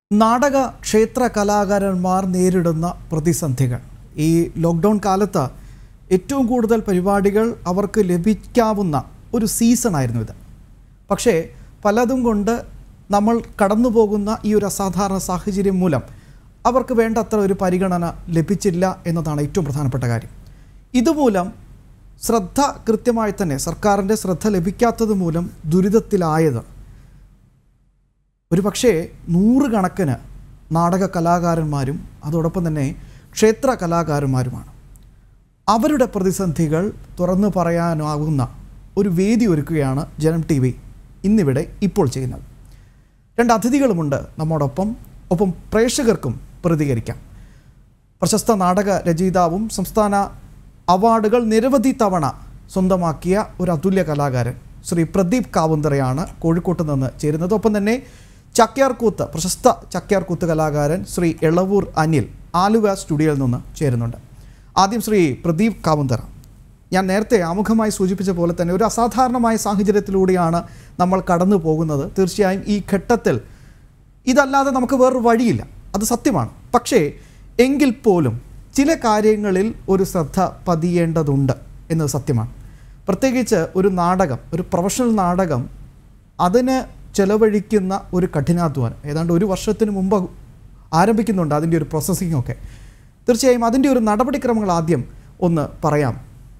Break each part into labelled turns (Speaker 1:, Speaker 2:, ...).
Speaker 1: നാടക ക്ഷേത്ര കലാകാരന്മാർ നേരിടുന്ന പ്രതിസന്ധികൾ ഈ ലോക്ക്ഡൗൺ കാലത്ത് ഏറ്റവും കൂടുതൽ പരിപാടികൾ അവർക്ക് ലഭിക്കാവുന്ന ഒരു സീസണായിരുന്നു ഇത് പക്ഷേ പലതും കൊണ്ട് നമ്മൾ കടന്നു പോകുന്ന ഈ ഒരു അസാധാരണ സാഹചര്യം മൂലം അവർക്ക് വേണ്ടത്ര ഒരു പരിഗണന ലഭിച്ചില്ല എന്നതാണ് ഏറ്റവും പ്രധാനപ്പെട്ട കാര്യം ഇതുമൂലം ശ്രദ്ധ കൃത്യമായി തന്നെ സർക്കാരിൻ്റെ ശ്രദ്ധ ലഭിക്കാത്തത് മൂലം ദുരിതത്തിലായത് ഒരു പക്ഷേ നൂറുകണക്കിന് നാടക കലാകാരന്മാരും അതോടൊപ്പം തന്നെ ക്ഷേത്ര കലാകാരന്മാരുമാണ് അവരുടെ പ്രതിസന്ധികൾ തുറന്നു പറയാനാകുന്ന ഒരു വേദി ഒരുക്കുകയാണ് ജനം ടി വി ഇന്നിവിടെ ഇപ്പോൾ ചെയ്യുന്നത് രണ്ട് അതിഥികളുമുണ്ട് നമ്മോടൊപ്പം ഒപ്പം പ്രേക്ഷകർക്കും പ്രതികരിക്കാം പ്രശസ്ത നാടക രചയിതാവും സംസ്ഥാന അവാർഡുകൾ നിരവധി തവണ സ്വന്തമാക്കിയ ഒരു അതുല്യ കലാകാരൻ ശ്രീ പ്രദീപ് കാവുന്തറയാണ് കോഴിക്കോട്ട് നിന്ന് ചേരുന്നത് ഒപ്പം തന്നെ ചക്യാർകൂത്ത് പ്രശസ്ത ചക്യാർകൂത്ത് കലാകാരൻ ശ്രീ എളവൂർ അനിൽ ആലുവ സ്റ്റുഡിയോയിൽ നിന്ന് ചേരുന്നുണ്ട് ആദ്യം ശ്രീ പ്രദീപ് കാവുന്തറ ഞാൻ നേരത്തെ ആമുഖമായി സൂചിപ്പിച്ച പോലെ തന്നെ ഒരു അസാധാരണമായ സാഹചര്യത്തിലൂടെയാണ് നമ്മൾ കടന്നു പോകുന്നത് തീർച്ചയായും ഈ ഘട്ടത്തിൽ ഇതല്ലാതെ നമുക്ക് വേറൊരു വഴിയില്ല അത് സത്യമാണ് പക്ഷേ എങ്കിൽ പോലും ചില കാര്യങ്ങളിൽ ഒരു ശ്രദ്ധ പതിയേണ്ടതുണ്ട് എന്നത് സത്യമാണ് പ്രത്യേകിച്ച് ഒരു നാടകം ഒരു പ്രൊഫഷണൽ നാടകം അതിന് ചെലവഴിക്കുന്ന ഒരു കഠിനാധ്വാനം ഏതാണ്ട് ഒരു വർഷത്തിന് മുമ്പ് ആരംഭിക്കുന്നുണ്ട് അതിൻ്റെ ഒരു പ്രോസസ്സിംഗ് ഒക്കെ തീർച്ചയായും അതിൻ്റെ ഒരു നടപടിക്രമങ്ങൾ ആദ്യം ഒന്ന് പറയാം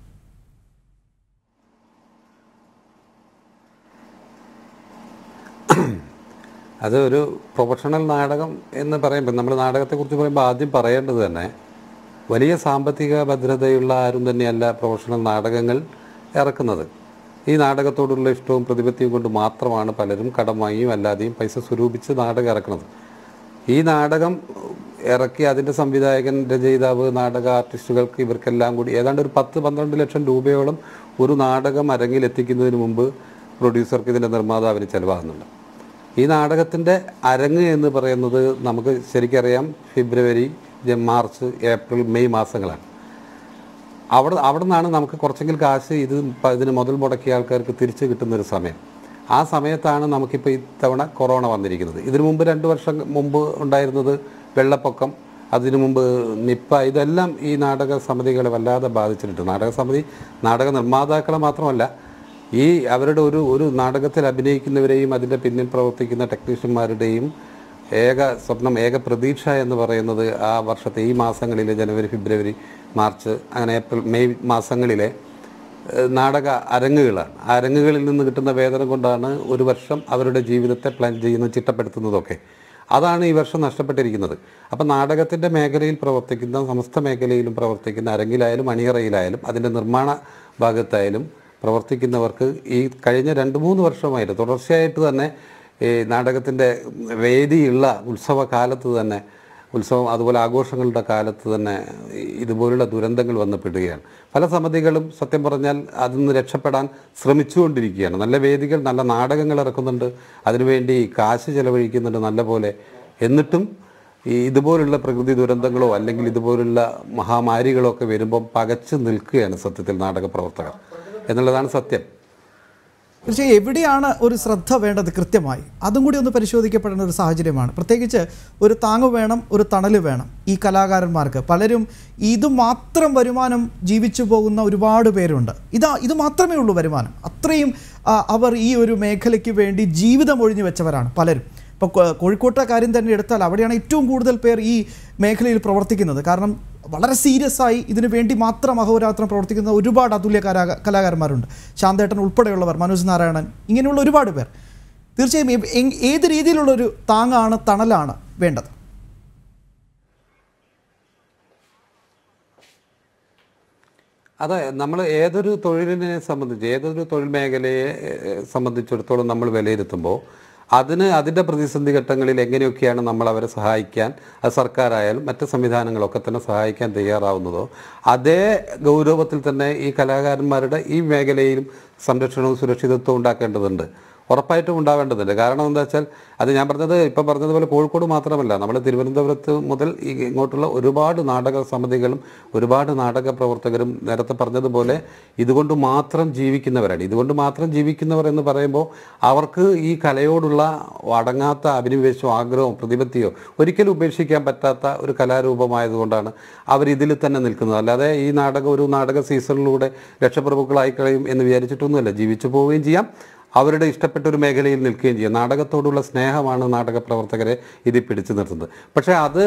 Speaker 2: അത് ഒരു പ്രൊഫഷണൽ നാടകം എന്ന് പറയുമ്പോൾ നമ്മൾ നാടകത്തെക്കുറിച്ച് പറയുമ്പോൾ ആദ്യം പറയേണ്ടത് തന്നെ വലിയ സാമ്പത്തിക ഭദ്രതയുള്ള ആരും തന്നെയല്ല പ്രൊഫഷണൽ നാടകങ്ങൾ ഇറക്കുന്നത് ഈ നാടകത്തോടുള്ള ഇഷ്ടവും പ്രതിപത്തിയും കൊണ്ട് മാത്രമാണ് പലരും കടം വാങ്ങിയും അല്ലാതെയും പൈസ സ്വരൂപിച്ച് നാടകം ഇറക്കുന്നത് ഈ നാടകം ഇറക്കി അതിൻ്റെ സംവിധായകൻ രചയിതാവ് നാടക ആർട്ടിസ്റ്റുകൾക്ക് ഇവർക്കെല്ലാം കൂടി ഏതാണ്ട് ഒരു പത്ത് പന്ത്രണ്ട് ലക്ഷം രൂപയോളം ഒരു നാടകം അരങ്ങിൽ എത്തിക്കുന്നതിന് മുമ്പ് പ്രൊഡ്യൂസർക്ക് ഇതിൻ്റെ നിർമ്മാതാവിന് ചിലവാകുന്നുണ്ട് ഈ നാടകത്തിൻ്റെ അരങ്ങ് എന്ന് പറയുന്നത് നമുക്ക് ശരിക്കറിയാം ഫെബ്രുവരി ജ- മാർച്ച് ഏപ്രിൽ മെയ് മാസങ്ങളാണ് അവിടെ അവിടെ നിന്നാണ് നമുക്ക് കുറച്ചെങ്കിലും കാശ് ഇത് പ- ഇതിന് മുതൽ മുടക്കിയ ആൾക്കാർക്ക് തിരിച്ചു കിട്ടുന്ന ഒരു സമയം ആ സമയത്താണ് നമുക്കിപ്പോൾ ഇത്തവണ കൊറോണ വന്നിരിക്കുന്നത് ഇതിനു മുമ്പ് രണ്ട് വർഷം മുമ്പ് ഉണ്ടായിരുന്നത് വെള്ളപ്പൊക്കം അതിനു മുമ്പ് നിപ്പ ഇതെല്ലാം ഈ നാടക സമിതികളെ വല്ലാതെ ബാധിച്ചിട്ടുണ്ട് നാടക സമിതി നാടക നിർമ്മാതാക്കളെ മാത്രമല്ല ഈ അവരുടെ ഒരു ഒരു നാടകത്തിൽ അഭിനയിക്കുന്നവരെയും അതിൻ്റെ പിന്നിൽ പ്രവർത്തിക്കുന്ന ടെക്നീഷ്യന്മാരുടെയും ഏക സ്വപ്നം ഏക പ്രതീക്ഷ എന്ന് പറയുന്നത് ആ വർഷത്തെ ഈ മാസങ്ങളിലെ ജനുവരി ഫെബ്രുവരി മാർച്ച് അങ്ങനെ ഏപ്രിൽ മെയ് മാസങ്ങളിലെ ഏഹ്, നാടക അരങ്ങുകളാണ് ആ അരങ്ങുകളിൽ നിന്ന് കിട്ടുന്ന വേതനം കൊണ്ടാണ് ഒരു വർഷം അവരുടെ ജീവിതത്തെ പ്ലാൻ ചെയ്യുന്ന ചിട്ടപ്പെടുത്തുന്നതൊക്കെ അതാണ് ഈ വർഷം നഷ്ടപ്പെട്ടിരിക്കുന്നത് അപ്പം നാടകത്തിൻ്റെ മേഖലയിൽ പ്രവർത്തിക്കുന്ന സമസ്ത മേഖലയിലും പ്രവർത്തിക്കുന്ന അരങ്ങിലായാലും അണിയറയിലായാലും അതിൻ്റെ നിർമ്മാണ ഭാഗത്തായാലും പ്രവർത്തിക്കുന്നവർക്ക് ഈ കഴിഞ്ഞ രണ്ട് മൂന്ന് വർഷമായിട്ട് തുടർച്ചയായിട്ട് തന്നെ ഈ നാടകത്തിൻ്റെ വേദിയുള്ള ഉത്സവ കാലത്ത് തന്നെ ഉത്സവം അതുപോലെ ആഘോഷങ്ങളുടെ കാലത്ത് തന്നെ ഇതുപോലുള്ള ദുരന്തങ്ങൾ വന്നപ്പെടുകയാണ് പല സമിതികളും സത്യം പറഞ്ഞാൽ അതിൽ നിന്ന് രക്ഷപ്പെടാൻ ശ്രമിച്ചുകൊണ്ടിരിക്കുകയാണ് നല്ല വേദികൾ നല്ല നാടകങ്ങൾ ഇറക്കുന്നുണ്ട് അതിനുവേണ്ടി കാശ് ചെലവഴിക്കുന്നുണ്ട് നല്ല പോലെ എന്നിട്ടും ഈ ഇതുപോലുള്ള പ്രകൃതി ദുരന്തങ്ങളോ അല്ലെങ്കിൽ ഇതുപോലുള്ള മഹാമാരികളോ ഒക്കെ വരുമ്പം പകച്ചു നിൽക്കുകയാണ് സത്യത്തിൽ നാടക പ്രവർത്തകർ എന്നുള്ളതാണ് സത്യം
Speaker 1: തീർച്ചയായും എവിടെയാണ് ഒരു ശ്രദ്ധ വേണ്ടത് കൃത്യമായി അതും കൂടി ഒന്ന് പരിശോധിക്കപ്പെടേണ്ട ഒരു സാഹചര്യമാണ് പ്രത്യേകിച്ച് ഒരു താങ്ങ് വേണം ഒരു തണൽ വേണം ഈ കലാകാരന്മാർക്ക് പലരും ഇത് മാത്രം വരുമാനം ജീവിച്ചു പോകുന്ന ഒരുപാട് പേരുണ്ട് ഇതാ ഇത് മാത്രമേ ഉള്ളൂ വരുമാനം അത്രയും ആ, അവർ ഈ ഒരു മേഖലയ്ക്ക് വേണ്ടി ജീവിതം ഒഴിഞ്ഞു വെച്ചവരാണ് പലരും ഇപ്പോൾ കോഴിക്കോട്ടെ കാര്യം തന്നെ എടുത്താൽ അവിടെയാണ് ഏറ്റവും കൂടുതൽ പേർ ഈ മേഖലയിൽ പ്രവർത്തിക്കുന്നത് കാരണം വളരെ സീരിയസ് ആയി ഇതിനു വേണ്ടി മാത്രം അഹോരാത്രം പ്രവർത്തിക്കുന്ന ഒരുപാട് അതുല്യ കലാ കലാകാരന്മാരുണ്ട് ശാന്തേട്ടൻ ഉൾപ്പെടെയുള്ളവർ മനോജ് നാരായണൻ ഇങ്ങനെയുള്ള ഒരുപാട് പേർ തീർച്ചയായും എ- എങ്- ഏത് രീതിയിലുള്ളൊരു താങ്ങാണ് തണലാണ് വേണ്ടത്
Speaker 2: അതെ നമ്മൾ ഏതൊരു തൊഴിലിനെ സംബന്ധിച്ച് ഏതൊരു തൊഴിൽ മേഖലയെ ഏഹ്, സംബന്ധിച്ചിടത്തോളം നമ്മൾ വിലയിരുത്തുമ്പോൾ അതിന് അതിൻ്റെ പ്രതിസന്ധി ഘട്ടങ്ങളിൽ എങ്ങനെയൊക്കെയാണ് നമ്മൾ അവരെ സഹായിക്കാൻ അത് സർക്കാരായാലും മറ്റ് സംവിധാനങ്ങളൊക്കെ തന്നെ സഹായിക്കാൻ തയ്യാറാവുന്നതോ അതേ ഗൗരവത്തിൽ തന്നെ ഈ കലാകാരന്മാരുടെ ഈ മേഖലയിലും സംരക്ഷണവും സുരക്ഷിതത്വവും ഉണ്ടാക്കേണ്ടതുണ്ട് ഉറപ്പായിട്ടും ഉണ്ടാവേണ്ടതുണ്ട് കാരണം എന്താ വെച്ചാൽ അത് ഞാൻ പറഞ്ഞത് ഇപ്പം പറഞ്ഞതുപോലെ കോഴിക്കോട് മാത്രമല്ല നമ്മൾ തിരുവനന്തപുരത്ത് മുതൽ ഈ ഇങ്ങോട്ടുള്ള ഒരുപാട് നാടക സമിതികളും ഒരുപാട് നാടക പ്രവർത്തകരും നേരത്തെ പറഞ്ഞതുപോലെ ഇതുകൊണ്ട് മാത്രം ജീവിക്കുന്നവരാണ് ഇതുകൊണ്ട് മാത്രം ജീവിക്കുന്നവർ എന്ന് പറയുമ്പോൾ അവർക്ക് ഈ കലയോടുള്ള അടങ്ങാത്ത അഭിനിവേശമോ ആഗ്രഹമോ പ്രതിപത്തിയോ ഒരിക്കലും ഉപേക്ഷിക്കാൻ പറ്റാത്ത ഒരു കലാരൂപമായതുകൊണ്ടാണ് അവർ ഇതിൽ തന്നെ നിൽക്കുന്നത് അല്ലാതെ ഈ നാടകം ഒരു നാടക സീസണിലൂടെ രക്ഷപ്രഭുക്കളായി കഴിയും എന്ന് വിചാരിച്ചിട്ടൊന്നുമല്ല ജീവിച്ചു പോവുകയും ചെയ്യാം അവരുടെ ഇഷ്ടപ്പെട്ട ഒരു മേഖലയിൽ നിൽക്കുകയും ചെയ്യും നാടകത്തോടുള്ള സ്നേഹമാണ് നാടക പ്രവർത്തകരെ ഇതിൽ പിടിച്ചു നിർത്തുന്നത് പക്ഷേ അത്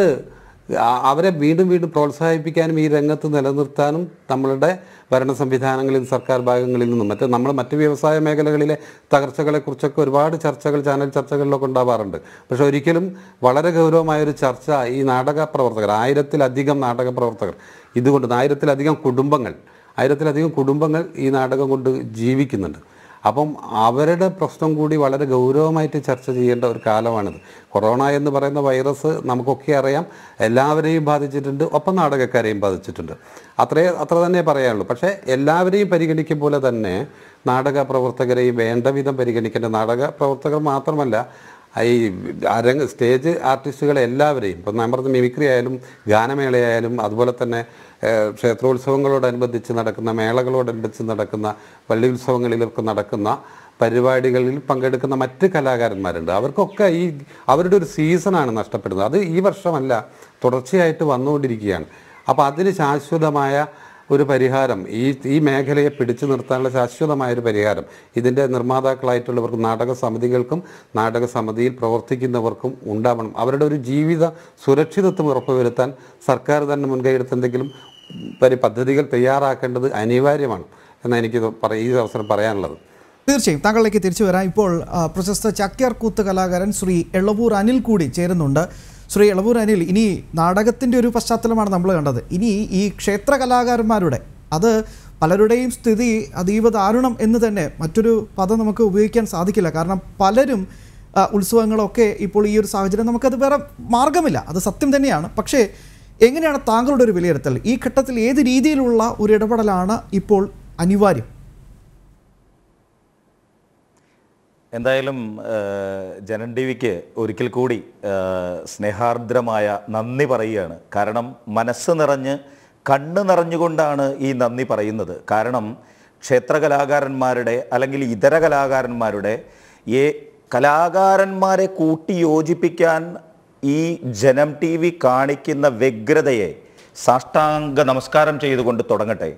Speaker 2: ആ- അവരെ വീണ്ടും വീണ്ടും പ്രോത്സാഹിപ്പിക്കാനും ഈ രംഗത്ത് നിലനിർത്താനും നമ്മളുടെ ഭരണ സംവിധാനങ്ങളിൽ സർക്കാർ ഭാഗങ്ങളിൽ നിന്നും മറ്റ് നമ്മൾ മറ്റ് വ്യവസായ മേഖലകളിലെ തകർച്ചകളെക്കുറിച്ചൊക്കെ ഒരുപാട് ചർച്ചകൾ ചാനൽ ചർച്ചകളിലൊക്കെ ഉണ്ടാവാറുണ്ട് പക്ഷെ ഒരിക്കലും വളരെ ഗൗരവമായൊരു ചർച്ച ഈ നാടക പ്രവർത്തകർ ആയിരത്തിലധികം നാടക പ്രവർത്തകർ ഇതുകൊണ്ട് ആയിരത്തിലധികം കുടുംബങ്ങൾ ആയിരത്തിലധികം കുടുംബങ്ങൾ ഈ നാടകം കൊണ്ട് ജീവിക്കുന്നുണ്ട് അപ്പം അവരുടെ പ്രശ്നം കൂടി വളരെ ഗൗരവമായിട്ട് ചർച്ച ചെയ്യേണ്ട ഒരു കാലമാണിത് കൊറോണ എന്ന് പറയുന്ന വൈറസ് നമുക്കൊക്കെ അറിയാം എല്ലാവരെയും ബാധിച്ചിട്ടുണ്ട് ഒപ്പം നാടകക്കാരെയും ബാധിച്ചിട്ടുണ്ട് അത്രേ അത്ര തന്നെ പറയാനുള്ളൂ പക്ഷേ എല്ലാവരെയും പരിഗണിക്കും പോലെ തന്നെ നാടക പ്രവർത്തകരെയും വേണ്ട വിധം പരിഗണിക്കേണ്ട നാടക പ്രവർത്തകർ മാത്രമല്ല ഈ അരങ്ങ് സ്റ്റേജ് ആർട്ടിസ്റ്റുകളെ എല്ലാവരെയും ഇപ്പം ഞാൻ പറഞ്ഞ മിമിക്രി ആയാലും ഗാനമേളയായാലും അതുപോലെ തന്നെ ഏഹ്, ക്ഷേത്രോത്സവങ്ങളോടനുബന്ധിച്ച് നടക്കുന്ന മേളകളോടനുബന്ധിച്ച് നടക്കുന്ന പള്ളി ഉത്സവങ്ങളിലൊക്കെ നടക്കുന്ന പരിപാടികളിൽ പങ്കെടുക്കുന്ന മറ്റ് കലാകാരന്മാരുണ്ട് അവർക്കൊക്കെ ഈ അവരുടെ ഒരു സീസണാണ് നഷ്ടപ്പെടുന്നത് അത് ഈ വർഷമല്ല തുടർച്ചയായിട്ട് വന്നുകൊണ്ടിരിക്കുകയാണ് അപ്പോൾ അതിന് ശാശ്വതമായ ഒരു പരിഹാരം ഈ ഈ മേഖലയെ പിടിച്ചു നിർത്താനുള്ള ശാശ്വതമായ ഒരു പരിഹാരം ഇതിൻ്റെ നിർമ്മാതാക്കളായിട്ടുള്ളവർക്കും നാടക സമിതികൾക്കും നാടക സമിതിയിൽ പ്രവർത്തിക്കുന്നവർക്കും ഉണ്ടാവണം അവരുടെ ഒരു ജീവിത സുരക്ഷിതത്വം ഉറപ്പുവരുത്താൻ സർക്കാർ തന്നെ മുൻകൈയെടുത്ത് എന്തെങ്കിലും പരി പദ്ധതികൾ തയ്യാറാക്കേണ്ടത് അനിവാര്യമാണ് എന്നാണ് എനിക്ക് പറ ഈ അവസരം പറയാനുള്ളത്
Speaker 1: തീർച്ചയായും താങ്കളിലേക്ക് തിരിച്ചു വരാം ഇപ്പോൾ ആ, പ്രശസ്ത ചക്യാർ കൂത്ത് കലാകാരൻ ശ്രീ എളവൂർ അനിൽ കൂടി ചേരുന്നുണ്ട് ശ്രീ എളവൂർ അനിൽ ഇനി നാടകത്തിൻ്റെ ഒരു പശ്ചാത്തലമാണ് നമ്മൾ കണ്ടത് ഇനി ഈ ക്ഷേത്ര കലാകാരന്മാരുടെ അത് പലരുടെയും സ്ഥിതി അതീവ ദാരുണം എന്ന് തന്നെ മറ്റൊരു പദം നമുക്ക് ഉപയോഗിക്കാൻ സാധിക്കില്ല കാരണം പലരും ആ, ഉത്സവങ്ങളൊക്കെ ഇപ്പോൾ ഈ ഒരു സാഹചര്യം നമുക്കത് വേറെ മാർഗമില്ല അത് സത്യം തന്നെയാണ് പക്ഷേ എങ്ങനെയാണ് താങ്കളുടെ ഒരു വിലയിരുത്തൽ ഈ ഘട്ടത്തിൽ ഏത് രീതിയിലുള്ള ഒരു ഇടപെടലാണ് ഇപ്പോൾ അനിവാര്യം
Speaker 3: എന്തായാലും ഏഹ്, ജനൻ ടി വിക്ക് ഒരിക്കൽ കൂടി ഏഹ്, സ്നേഹാർദ്രമായ നന്ദി പറയുകയാണ് കാരണം മനസ്സ് നിറഞ്ഞ് കണ്ണ് നിറഞ്ഞുകൊണ്ടാണ് ഈ നന്ദി പറയുന്നത് കാരണം ക്ഷേത്ര കലാകാരന്മാരുടെ അല്ലെങ്കിൽ ഇതര കലാകാരന്മാരുടെ ഏ കലാകാരന്മാരെ കൂട്ടി യോജിപ്പിക്കാൻ ഈ ജനം ടി വി കാണിക്കുന്ന വ്യഗ്രതയെ സാഷ്ടാംഗ നമസ്കാരം ചെയ്തുകൊണ്ട് തുടങ്ങട്ടെ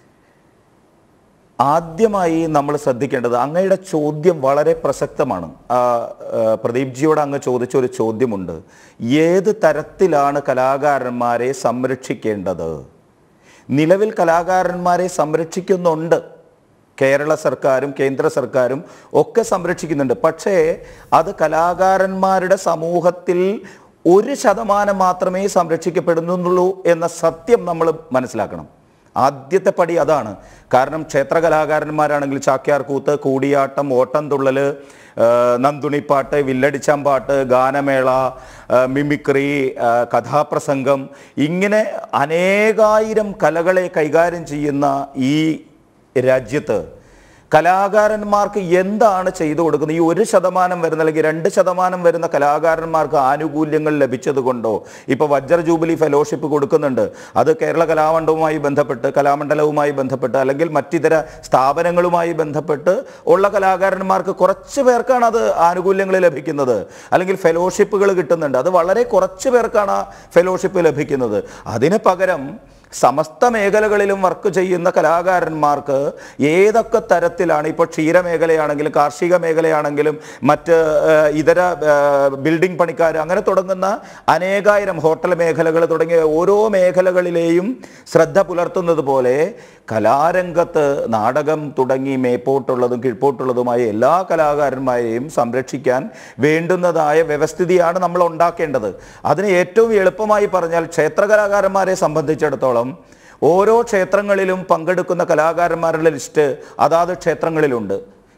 Speaker 3: ആദ്യമായി നമ്മൾ ശ്രദ്ധിക്കേണ്ടത് അങ്ങയുടെ ചോദ്യം വളരെ പ്രസക്തമാണ് ആ, ആ, പ്രദീപ് ജിയോട് അങ്ങ് ചോദിച്ച ഒരു ചോദ്യമുണ്ട് ഏത് തരത്തിലാണ് കലാകാരന്മാരെ സംരക്ഷിക്കേണ്ടത് നിലവിൽ കലാകാരന്മാരെ സംരക്ഷിക്കുന്നുണ്ട് കേരള സർക്കാരും കേന്ദ്ര സർക്കാരും ഒക്കെ സംരക്ഷിക്കുന്നുണ്ട് പക്ഷേ അത് കലാകാരന്മാരുടെ സമൂഹത്തിൽ ഒരു ശതമാനം മാത്രമേ സംരക്ഷിക്കപ്പെടുന്നുള്ളൂ എന്ന സത്യം നമ്മൾ മനസ്സിലാക്കണം ആദ്യത്തെ പടി അതാണ് കാരണം ക്ഷേത്ര കലാകാരന്മാരാണെങ്കിൽ ചാക്യാർ കൂത്ത് കൂടിയാട്ടം ഓട്ടംതുള്ളൽ നന്തുണിപ്പാട്ട് വില്ലടിച്ചാമ്പാട്ട് ഗാനമേള ആ, മിമിക്രി ആ, കഥാപ്രസംഗം ഇങ്ങനെ അനേകായിരം കലകളെ കൈകാര്യം ചെയ്യുന്ന ഈ രാജ്യത്ത് കലാകാരന്മാർക്ക് എന്താണ് ചെയ്തു കൊടുക്കുന്നത് ഈ ഒരു ശതമാനം വരുന്ന അല്ലെങ്കിൽ രണ്ട് ശതമാനം വരുന്ന കലാകാരന്മാർക്ക് ആനുകൂല്യങ്ങൾ ലഭിച്ചത് കൊണ്ടോ ഇപ്പൊ വജ്ര ജൂബിലി ഫെലോഷിപ്പ് കൊടുക്കുന്നുണ്ട് അത് കേരള കലാമണ്ഡലവുമായി ബന്ധപ്പെട്ട് കലാമണ്ഡലവുമായി ബന്ധപ്പെട്ട് അല്ലെങ്കിൽ മറ്റിതര സ്ഥാപനങ്ങളുമായി ബന്ധപ്പെട്ട് ഉള്ള കലാകാരന്മാർക്ക് കുറച്ച് പേർക്കാണ് അത് ആനുകൂല്യങ്ങൾ ലഭിക്കുന്നത് അല്ലെങ്കിൽ ഫെലോഷിപ്പുകൾ കിട്ടുന്നുണ്ട് അത് വളരെ കുറച്ച് പേർക്കാണ് ആ ഫെലോഷിപ്പ് ലഭിക്കുന്നത് അതിന് പകരം സമസ്ത മേഖലകളിലും വർക്ക് ചെയ്യുന്ന കലാകാരന്മാർക്ക് ഏതൊക്കെ തരത്തിലാണ് ഇപ്പോൾ ക്ഷീരമേഖലയാണെങ്കിലും കാർഷിക മേഖലയാണെങ്കിലും മറ്റ് ഏഹ്, ഇതര ഏഹ്, ബിൽഡിംഗ് പണിക്കാർ അങ്ങനെ തുടങ്ങുന്ന അനേകായിരം ഹോട്ടൽ മേഖലകൾ തുടങ്ങിയ ഓരോ മേഖലകളിലെയും ശ്രദ്ധ പുലർത്തുന്നത് പോലെ കലാരംഗത്ത് നാടകം തുടങ്ങി മേപ്പോട്ടുള്ളതും കീഴ്പോട്ടുള്ളതുമായ എല്ലാ കലാകാരന്മാരെയും സംരക്ഷിക്കാൻ വേണ്ടുന്നതായ വ്യവസ്ഥിതിയാണ് നമ്മൾ ഉണ്ടാക്കേണ്ടത് അതിന് ഏറ്റവും എളുപ്പമായി പറഞ്ഞാൽ ക്ഷേത്ര കലാകാരന്മാരെ സംബന്ധിച്ചിടത്തോളം ഓരോ ക്ഷേത്രങ്ങളിലും പങ്കെടുക്കുന്ന കലാകാരന്മാരുടെ ലിസ്റ്റ് അതാത് ക്ഷേത്രങ്ങളിലുണ്ട്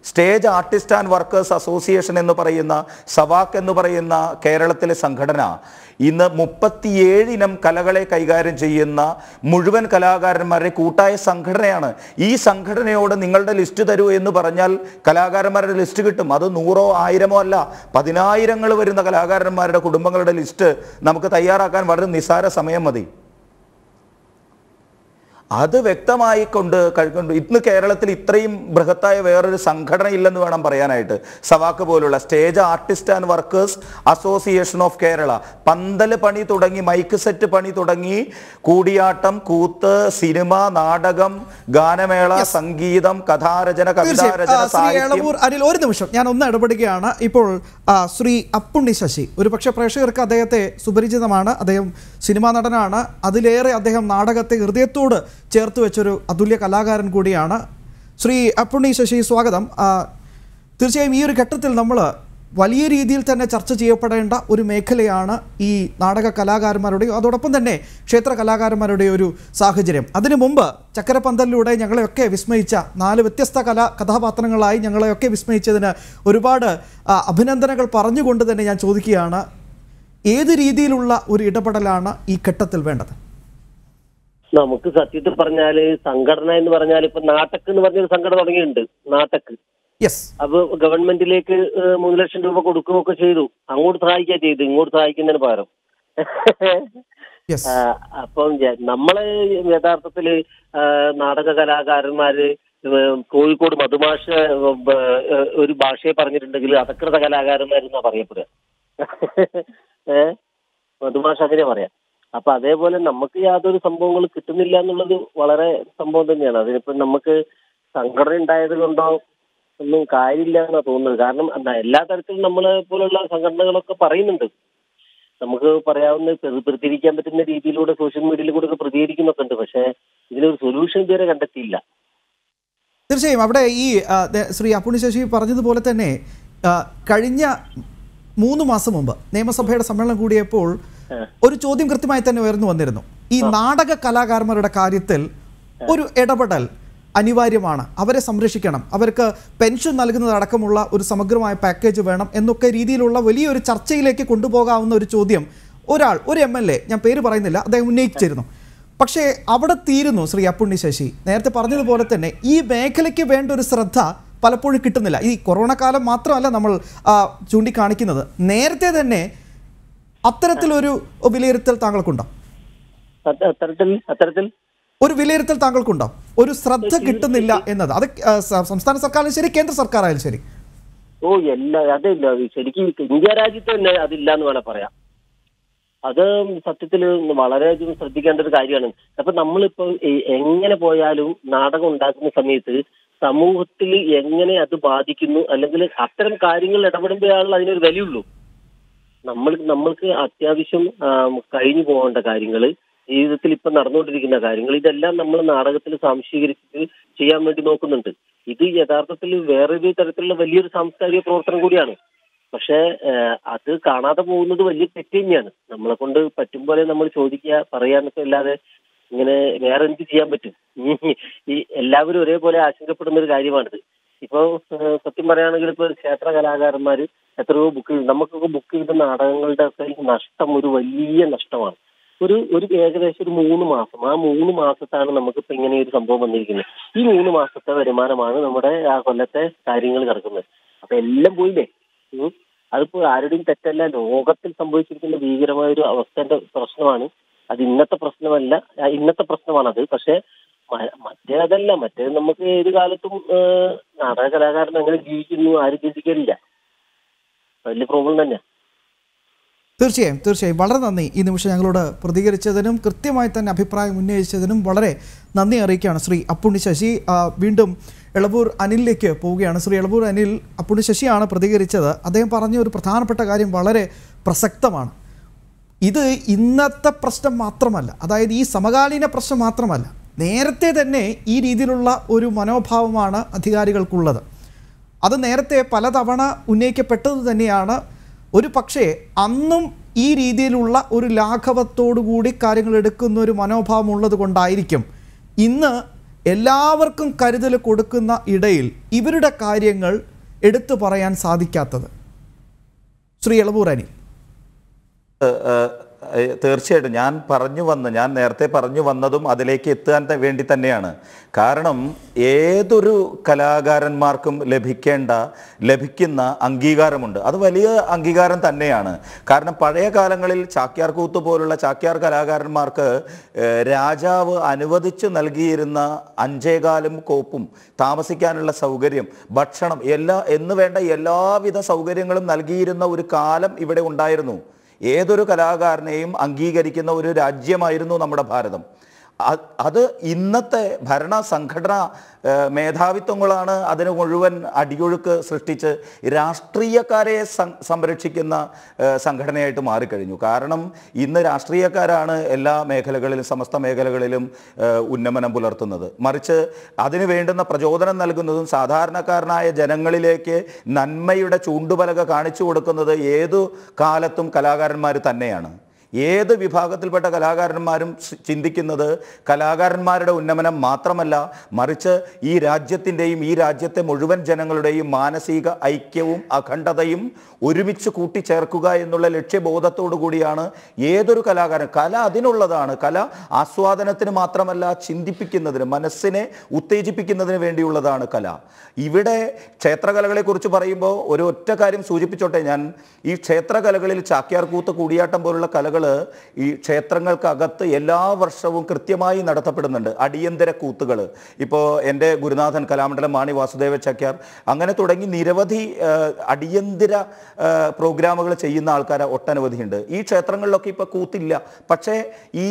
Speaker 3: stage artist and workers association എന്ന് പറയുന്ന സവാക്ക് എന്ന് പറയുന്ന കേരളത്തിലെ സംഘടന ഇന്ന് മുപ്പത്തിയേഴ് ഇനം കലകളെ കൈകാര്യം ചെയ്യുന്ന മുഴുവൻ കലാകാരന്മാരുടെ കൂട്ടായ സംഘടനയാണ് ഈ സംഘടനയോട് നിങ്ങളുടെ ലിസ്റ്റ് തരൂ എന്ന് പറഞ്ഞാൽ കലാകാരന്മാരുടെ ലിസ്റ്റ് കിട്ടും അത് നൂറോ ആയിരമോ അല്ല പതിനായിരങ്ങൾ വരുന്ന കലാകാരന്മാരുടെ കുടുംബങ്ങളുടെ ലിസ്റ്റ് നമുക്ക് തയ്യാറാക്കാൻ വളരെ നിസ്സാര സമയം മതി അത് വ്യക്തമായി കൊണ്ട് കഴിക്കൊണ്ട് ഇന്ന് കേരളത്തിൽ ഇത്രയും ബൃഹത്തായ വേറൊരു സംഘടന ഇല്ലെന്ന് വേണം പറയാനായിട്ട് സവാക്ക് പോലുള്ള stage artist and workers association of Kerala പന്തല് പണി തുടങ്ങി മൈക്ക് സെറ്റ് പണി തുടങ്ങി കൂടിയാട്ടം കൂത്ത് സിനിമ നാടകം ഗാനമേള സംഗീതം കഥാരചന
Speaker 1: തീർച്ചയായും
Speaker 3: കവിതാരചന
Speaker 1: ആ, ശ്രീ
Speaker 3: സാഹിത്യം
Speaker 1: എളവൂർ അനിൽ ഒരു നിമിഷം ഞാൻ ഒന്ന് ഇടപെടുകയാണ് ഇപ്പോൾ ആ, ശ്രീ അപ്പുണ്ണി ശശി ഒരു പക്ഷേ പ്രേക്ഷകർക്ക് അദ്ദേഹത്തെ സുപരിചിതമാണ് അദ്ദേഹം സിനിമാ നടനാണ് അതിലേറെ അദ്ദേഹം നാടകത്തെ ഹൃദയത്തോട് ചേർത്ത് വെച്ചൊരു അതുല്യ കലാകാരൻ കൂടിയാണ് ശ്രീ അപ്പുണ്ണി ശശി സ്വാഗതം ആ, തീർച്ചയായും ഈ ഒരു ഘട്ടത്തിൽ നമ്മൾ വലിയ രീതിയിൽ തന്നെ ചർച്ച ചെയ്യപ്പെടേണ്ട ഒരു മേഖലയാണ് ഈ നാടക കലാകാരന്മാരുടെയും അതോടൊപ്പം തന്നെ ക്ഷേത്ര കലാകാരന്മാരുടെയും ഒരു സാഹചര്യം അതിനു മുമ്പ് ചക്കരപ്പന്തലിലൂടെ ഞങ്ങളെയൊക്കെ വിസ്മയിച്ച നാല് വ്യത്യസ്ത കലാ കഥാപാത്രങ്ങളായി ഞങ്ങളെയൊക്കെ വിസ്മയിച്ചതിന് ഒരുപാട് ആ, അഭിനന്ദനങ്ങൾ പറഞ്ഞുകൊണ്ട് തന്നെ ഞാൻ ചോദിക്കുകയാണ് ഏത് രീതിയിലുള്ള ഒരു ഇടപെടലാണ് ഈ ഘട്ടത്തിൽ വേണ്ടത്
Speaker 4: നമുക്ക് സത്യത്തിൽ പറഞ്ഞാല് സംഘടന എന്ന് പറഞ്ഞാൽ ഇപ്പൊ നാട്ടക്ക് എന്ന് പറഞ്ഞൊരു സംഘടന തുടങ്ങിയിട്ടുണ്ട് നാട്ടക്ക്
Speaker 1: യെസ്
Speaker 4: അപ്പൊ ഗവൺമെന്റിലേക്ക് ഏഹ്, മൂന്ന് ലക്ഷം രൂപ കൊടുക്കുകയൊക്കെ ചെയ്തു അങ്ങോട്ട് സഹായിക്കുക ചെയ്തു ഇങ്ങോട്ട് സഹായിക്കുന്നതിന് പകരം
Speaker 1: യെസ്
Speaker 4: ആ, അപ്പം ജ- നമ്മള് യഥാർത്ഥത്തില് ആ, നാടക കലാകാരന്മാര് ഏഹ്, കോഴിക്കോട് മധുഭാഷ ഏഹ്, ഒരു ഭാഷയെ പറഞ്ഞിട്ടുണ്ടെങ്കിൽ അധകൃത കലാകാരന്മാരെന്നാ പറയപ്പെടുക ഏഹ് മധുഭാഷ അങ്ങനെ പറയാം അപ്പൊ അതേപോലെ നമുക്ക് യാതൊരു സംഭവങ്ങളും കിട്ടുന്നില്ല എന്നുള്ളത് വളരെ സംഭവം തന്നെയാണ് അതിനിപ്പോ നമുക്ക് സംഘടന ഉണ്ടായത് കൊണ്ടോ ഒന്നും കാര്യമില്ല എന്നാ തോന്നുന്നത് കാരണം എന്താ എല്ലാ തരത്തിലും നമ്മളെ പോലുള്ള സംഘടനകളൊക്കെ പറയുന്നുണ്ട് നമുക്ക് പറയാവുന്ന പ്ര- പ്രതികരിക്കാൻ പറ്റുന്ന രീതിയിലൂടെ സോഷ്യൽ മീഡിയയിൽ കൂടെ ഒക്കെ പ്രതികരിക്കുന്നൊക്കെ ഉണ്ട് പക്ഷെ ഇതിനൊരു സൊല്യൂഷൻ ഇതുവരെ കണ്ടെത്തിയില്ല
Speaker 1: തീർച്ചയായും അവിടെ ഈ ആ, ദേ- ശ്രീ അപ്പുണ്ണി ശശി പറഞ്ഞതുപോലെ തന്നെ ആ, കഴിഞ്ഞ മൂന്ന് മാസം മുമ്പ് നിയമസഭയുടെ സമ്മേളനം കൂടിയപ്പോൾ ഒരു ചോദ്യം കൃത്യമായി തന്നെ ഉയർന്നു വന്നിരുന്നു ഈ നാടക കലാകാരന്മാരുടെ കാര്യത്തിൽ ഒരു ഇടപെടൽ അനിവാര്യമാണ് അവരെ സംരക്ഷിക്കണം അവർക്ക് പെൻഷൻ നൽകുന്നതടക്കമുള്ള ഒരു സമഗ്രമായ പാക്കേജ് വേണം എന്നൊക്കെ രീതിയിലുള്ള വലിയൊരു ചർച്ചയിലേക്ക് കൊണ്ടുപോകാവുന്ന ഒരു ചോദ്യം ഒരാൾ ഒരു എം എൽ എ ഞാൻ പേര് പറയുന്നില്ല അദ്ദേഹം ഉന്നയിച്ചിരുന്നു പക്ഷേ അവിടെ തീരുന്നു ശ്രീ അപ്പുണ്ണി ശശി നേരത്തെ പറഞ്ഞതുപോലെ തന്നെ ഈ മേഖലയ്ക്ക് വേണ്ട ഒരു ശ്രദ്ധ പലപ്പോഴും കിട്ടുന്നില്ല ഈ കൊറോണ കാലം മാത്രമല്ല നമ്മൾ ആ, ചൂണ്ടിക്കാണിക്കുന്നത് നേരത്തെ തന്നെ അത്തരത്തിലൊരു വിലയിരുത്തൽ താങ്കൾക്കുണ്ടോ
Speaker 4: അത്ത- അത്തരത്തിൽ അത്തരത്തിൽ
Speaker 1: ഒരു വിലയിരുത്തൽ താങ്കൾക്കുണ്ടോ ഒരു ശ്രദ്ധ കിട്ടുന്നില്ല എന്നത് അത് ആ, സ- സംസ്ഥാന സർക്കാരായാലും ശരി കേന്ദ്ര സർക്കാരായാലും ശരി
Speaker 4: ഓ എല്ലാ അതില്ല ശരിക്കും ഇന്ത്യ രാജ്യത്ത് തന്നെ അതില്ല എന്ന് വേണേൽ പറയാം അത് സത്യത്തിൽ വളരെയധികം ശ്രദ്ധിക്കേണ്ട ഒരു കാര്യമാണ് അപ്പൊ നമ്മളിപ്പോ എ- എങ്ങനെ പോയാലും നാടകം ഉണ്ടാക്കുന്ന സമയത്ത് സമൂഹത്തിൽ എങ്ങനെ അത് ബാധിക്കുന്നു അല്ലെങ്കിൽ അത്തരം കാര്യങ്ങൾ ഇടപെടുമ്പോഴാണല്ലോ അതിനൊരു വിലയുള്ളൂ നമ്മൾ നമ്മൾക്ക് അത്യാവശ്യം ആം, കഴിഞ്ഞു പോകേണ്ട കാര്യങ്ങൾ ജീവിതത്തിൽ ഇപ്പൊ നടന്നുകൊണ്ടിരിക്കുന്ന കാര്യങ്ങൾ ഇതെല്ലാം നമ്മൾ നാടകത്തിൽ സാംശീകരിച്ചിട്ട് ചെയ്യാൻ വേണ്ടി നോക്കുന്നുണ്ട് ഇത് യഥാർത്ഥത്തിൽ വേറൊരു തരത്തിലുള്ള വലിയൊരു സാംസ്കാരിക പ്രവർത്തനം കൂടിയാണ് പക്ഷേ ഏഹ്, അത് കാണാതെ പോകുന്നത് വലിയ തെറ്റ് തന്നെയാണ് നമ്മളെ കൊണ്ട് പറ്റും പോലെ നമ്മൾ ചോദിക്കുക പറയാന്നൊക്കെ അല്ലാതെ ഇങ്ങനെ വേറെ എന്ത് ചെയ്യാൻ പറ്റും ഈ എല്ലാവരും ഒരേപോലെ ആശങ്കപ്പെടുന്ന ഒരു കാര്യമാണിത് ഇപ്പൊ ഏഹ്, സത്യം പറയുകയാണെങ്കിൽ ഇപ്പൊ ക്ഷേത്ര കലാകാരന്മാര് എത്രയോ ബുക്ക് ചെയ്തു നമുക്കൊക്കെ ബുക്ക് ചെയ്ത നാടകങ്ങളുടെ ഒക്കെ നഷ്ടം ഒരു വലിയ നഷ്ടമാണ് ഒരു ഒരു ഏകദേശം ഒരു മൂന്ന് മാസം ആ മൂന്ന് മാസത്താണ് നമുക്കിപ്പോ ഇങ്ങനെ ഒരു സംഭവം വന്നിരിക്കുന്നത് ഈ മൂന്ന് മാസത്തെ വരുമാനമാണ് നമ്മുടെ ആ കൊല്ലത്തെ കാര്യങ്ങൾ കിടക്കുന്നത് അപ്പൊ എല്ലാം പോയില്ലേ ഉം. അതിപ്പോ ആരുടെയും തെറ്റല്ല ലോകത്തിൽ സംഭവിച്ചിരിക്കുന്ന ഭീകരമായ ഒരു അവസ്ഥന്റെ പ്രശ്നമാണ് അത് ഇന്നത്തെ പ്രശ്നമല്ല ആ, ഇന്നത്തെ പ്രശ്നമാണത് പക്ഷെ മ- മറ്റേ അതല്ല മറ്റേ നമുക്ക് ഏത് കാലത്തും ഏഹ്, നാടക കലാകാരൻ എങ്ങനെ ജീവിക്കുന്നു ആരും ചിന്തിക്കാനില്ല വലിയ പ്രോബ്ലം തന്നെയാ
Speaker 1: തീർച്ചയായും തീർച്ചയായും വളരെ നന്ദി ഈ നിമിഷം ഞങ്ങളോട് പ്രതികരിച്ചതിനും കൃത്യമായി തന്നെ അഭിപ്രായം ഉന്നയിച്ചതിനും വളരെ നന്ദി അറിയിക്കുകയാണ് ശ്രീ അപ്പുണ്ണി ശശി ആ, വീണ്ടും എളവൂർ അനിലിലേക്ക് പോവുകയാണ് ശ്രീ എളവൂർ അനിൽ അപ്പുണ്ണി ശശിയാണ് പ്രതികരിച്ചത് അദ്ദേഹം പറഞ്ഞ ഒരു പ്രധാനപ്പെട്ട കാര്യം വളരെ പ്രസക്തമാണ് ഇത് ഇന്നത്തെ പ്രശ്നം മാത്രമല്ല അതായത് ഈ സമകാലീന പ്രശ്നം മാത്രമല്ല നേരത്തെ തന്നെ ഈ രീതിയിലുള്ള ഒരു മനോഭാവമാണ് അധികാരികൾക്കുള്ളത് അത് നേരത്തെ പലതവണ ഉന്നയിക്കപ്പെട്ടത് തന്നെയാണ് ഒരു പക്ഷേ അന്നും ഈ രീതിയിലുള്ള ഒരു ലാഘവത്തോടു കൂടി കാര്യങ്ങൾ എടുക്കുന്ന ഒരു മനോഭാവം ഉള്ളത് കൊണ്ടായിരിക്കും ഇന്ന് എല്ലാവർക്കും കരുതൽ കൊടുക്കുന്ന ഇടയിൽ ഇവരുടെ കാര്യങ്ങൾ എടുത്തു പറയാൻ സാധിക്കാത്തത് ശ്രീ എളവൂർ അനി
Speaker 3: ഏഹ്, ഏഹ്, ഏഹ്, തീർച്ചയായിട്ടും ഞാൻ പറഞ്ഞു വന്ന് ഞാൻ നേരത്തെ പറഞ്ഞു വന്നതും അതിലേക്ക് എത്താൻ ത- വേണ്ടി തന്നെയാണ് കാരണം ഏതൊരു കലാകാരന്മാർക്കും ലഭിക്കേണ്ട ലഭിക്കുന്ന അംഗീകാരമുണ്ട് അത് വലിയ അംഗീകാരം തന്നെയാണ് കാരണം പഴയ കാലങ്ങളിൽ ചാക്യാർ കൂത്ത് പോലുള്ള ചാക്യാർ കലാകാരന്മാർക്ക് ഏഹ്, രാജാവ് അനുവദിച്ചു നൽകിയിരുന്ന അഞ്ചേകാലും കോപ്പും താമസിക്കാനുള്ള സൗകര്യം ഭക്ഷണം എല്ലാ എന്ന് വേണ്ട എല്ലാവിധ സൗകര്യങ്ങളും നൽകിയിരുന്ന ഒരു കാലം ഇവിടെ ഉണ്ടായിരുന്നു ഏതൊരു കലാകാരനെയും അംഗീകരിക്കുന്ന ഒരു രാജ്യമായിരുന്നു നമ്മുടെ ഭാരതം അ- അത് ഇന്നത്തെ ഭരണ സംഘടന ഏഹ്, മേധാവിത്വങ്ങളാണ് അതിന് മുഴുവൻ അടിയൊഴുക്ക് സൃഷ്ടിച്ച് രാഷ്ട്രീയക്കാരെ സം- സംരക്ഷിക്കുന്ന ഏഹ്, സംഘടനയായിട്ട് മാറിക്കഴിഞ്ഞു കാരണം ഇന്ന് രാഷ്ട്രീയക്കാരാണ് എല്ലാ മേഖലകളിലും സമസ്ത മേഖലകളിലും ഏഹ്, ഉന്നമനം പുലർത്തുന്നത് മറിച്ച് അതിന് വേണ്ടുന്ന പ്രചോദനം നൽകുന്നതും സാധാരണക്കാരനായ ജനങ്ങളിലേക്ക് നന്മയുടെ ചൂണ്ടുപലക കാണിച്ചു കൊടുക്കുന്നത് ഏതു കാലത്തും കലാകാരന്മാർ തന്നെയാണ് ഏത് വിഭാഗത്തിൽപ്പെട്ട കലാകാരന്മാരും ചി- ചിന്തിക്കുന്നത് കലാകാരന്മാരുടെ ഉന്നമനം മാത്രമല്ല മറിച്ച് ഈ രാജ്യത്തിൻ്റെയും ഈ രാജ്യത്തെ മുഴുവൻ ജനങ്ങളുടെയും മാനസിക ഐക്യവും അഖണ്ഡതയും ഒരുമിച്ച് കൂട്ടിച്ചേർക്കുക എന്നുള്ള ലക്ഷ്യബോധത്തോടു കൂടിയാണ് ഏതൊരു കലാകാരൻ കല അതിനുള്ളതാണ് കല ആസ്വാദനത്തിന് മാത്രമല്ല ചിന്തിപ്പിക്കുന്നതിന് മനസ്സിനെ ഉത്തേജിപ്പിക്കുന്നതിന് വേണ്ടിയുള്ളതാണ് കല ഇവിടെ ക്ഷേത്രകലകളെ കുറിച്ച് പറയുമ്പോൾ ഒരു ഒറ്റ കാര്യം സൂചിപ്പിച്ചോട്ടെ ഞാൻ ഈ ക്ഷേത്രകലകളിൽ ചാക്യാർ കൂത്ത് കൂടിയാട്ടം പോലുള്ള കലകൾ ഈ ക്ഷേത്രങ്ങൾക്കകത്ത് എല്ലാ വർഷവും കൃത്യമായി നടത്തപ്പെടുന്നുണ്ട് അടിയന്തര കൂത്തുകൾ ഇപ്പോൾ എൻ്റെ ഗുരുനാഥൻ കലാമണ്ഡലം മാണി വാസുദേവ ചാക്യാർ അങ്ങനെ തുടങ്ങി നിരവധി ആ, അടിയന്തര പ്രോഗ്രാമുകൾ ചെയ്യുന്ന ആൾക്കാർ ഒട്ടനവധിയുണ്ട് ഈ ക്ഷേത്രങ്ങളിലൊക്കെ ഇപ്പോൾ കൂത്തില്ല പക്ഷേ ഈ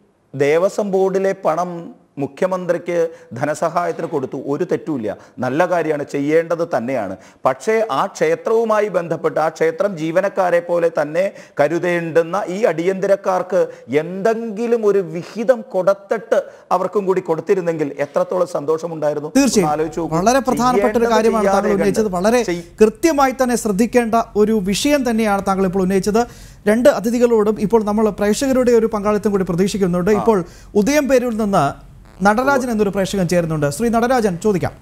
Speaker 3: ദേവസ്വം ബോർഡിലെ പണം മുഖ്യമന്ത്രിക്ക് ധനസഹായത്തിന് കൊടുത്തു ഒരു തെറ്റുമില്ല നല്ല കാര്യമാണ് ചെയ്യേണ്ടത് തന്നെയാണ് പക്ഷേ ആ ക്ഷേത്രവുമായി ബന്ധപ്പെട്ട് ആ ക്ഷേത്രം ജീവനക്കാരെ പോലെ തന്നെ കരുതേണ്ടുന്ന ഈ അടിയന്തരക്കാർക്ക് എന്തെങ്കിലും ഒരു വിഹിതം കൊടുത്തിട്ട് അവർക്കും കൂടി കൊടുത്തിരുന്നെങ്കിൽ എത്രത്തോളം സന്തോഷമുണ്ടായിരുന്നു ഒന്ന്
Speaker 1: തീർച്ചയായും
Speaker 3: ആലോചിച്ച് നോക്കൂ.
Speaker 1: വളരെ പ്രധാനപ്പെട്ട ഒരു
Speaker 3: ചെയ്യേണ്ടത്
Speaker 1: കാര്യമാണ് താങ്കൾ
Speaker 3: ചെയ്യാതെ
Speaker 1: ഉന്നയിച്ചത്
Speaker 3: കണ്ട്.
Speaker 1: വളരെ
Speaker 3: ചെയ്-
Speaker 1: കൃത്യമായി തന്നെ ശ്രദ്ധിക്കേണ്ട ഒരു വിഷയം തന്നെയാണ് താങ്കൾ ഇപ്പോൾ ഉന്നയിച്ചത് രണ്ട് അതിഥികളോടും ഇപ്പോൾ നമ്മൾ പ്രേക്ഷകരുടെ ഒരു പങ്കാളിത്തം കൂടി പ്രതീക്ഷിക്കുന്നുണ്ട് ഇപ്പോൾ ഉദയം പേരിൽ നിന്ന് നടരാജൻ എന്നൊരു പ്രേക്ഷകൻ ചേരുന്നുണ്ട് ശ്രീ നടരാജൻ ചോദിക്കാം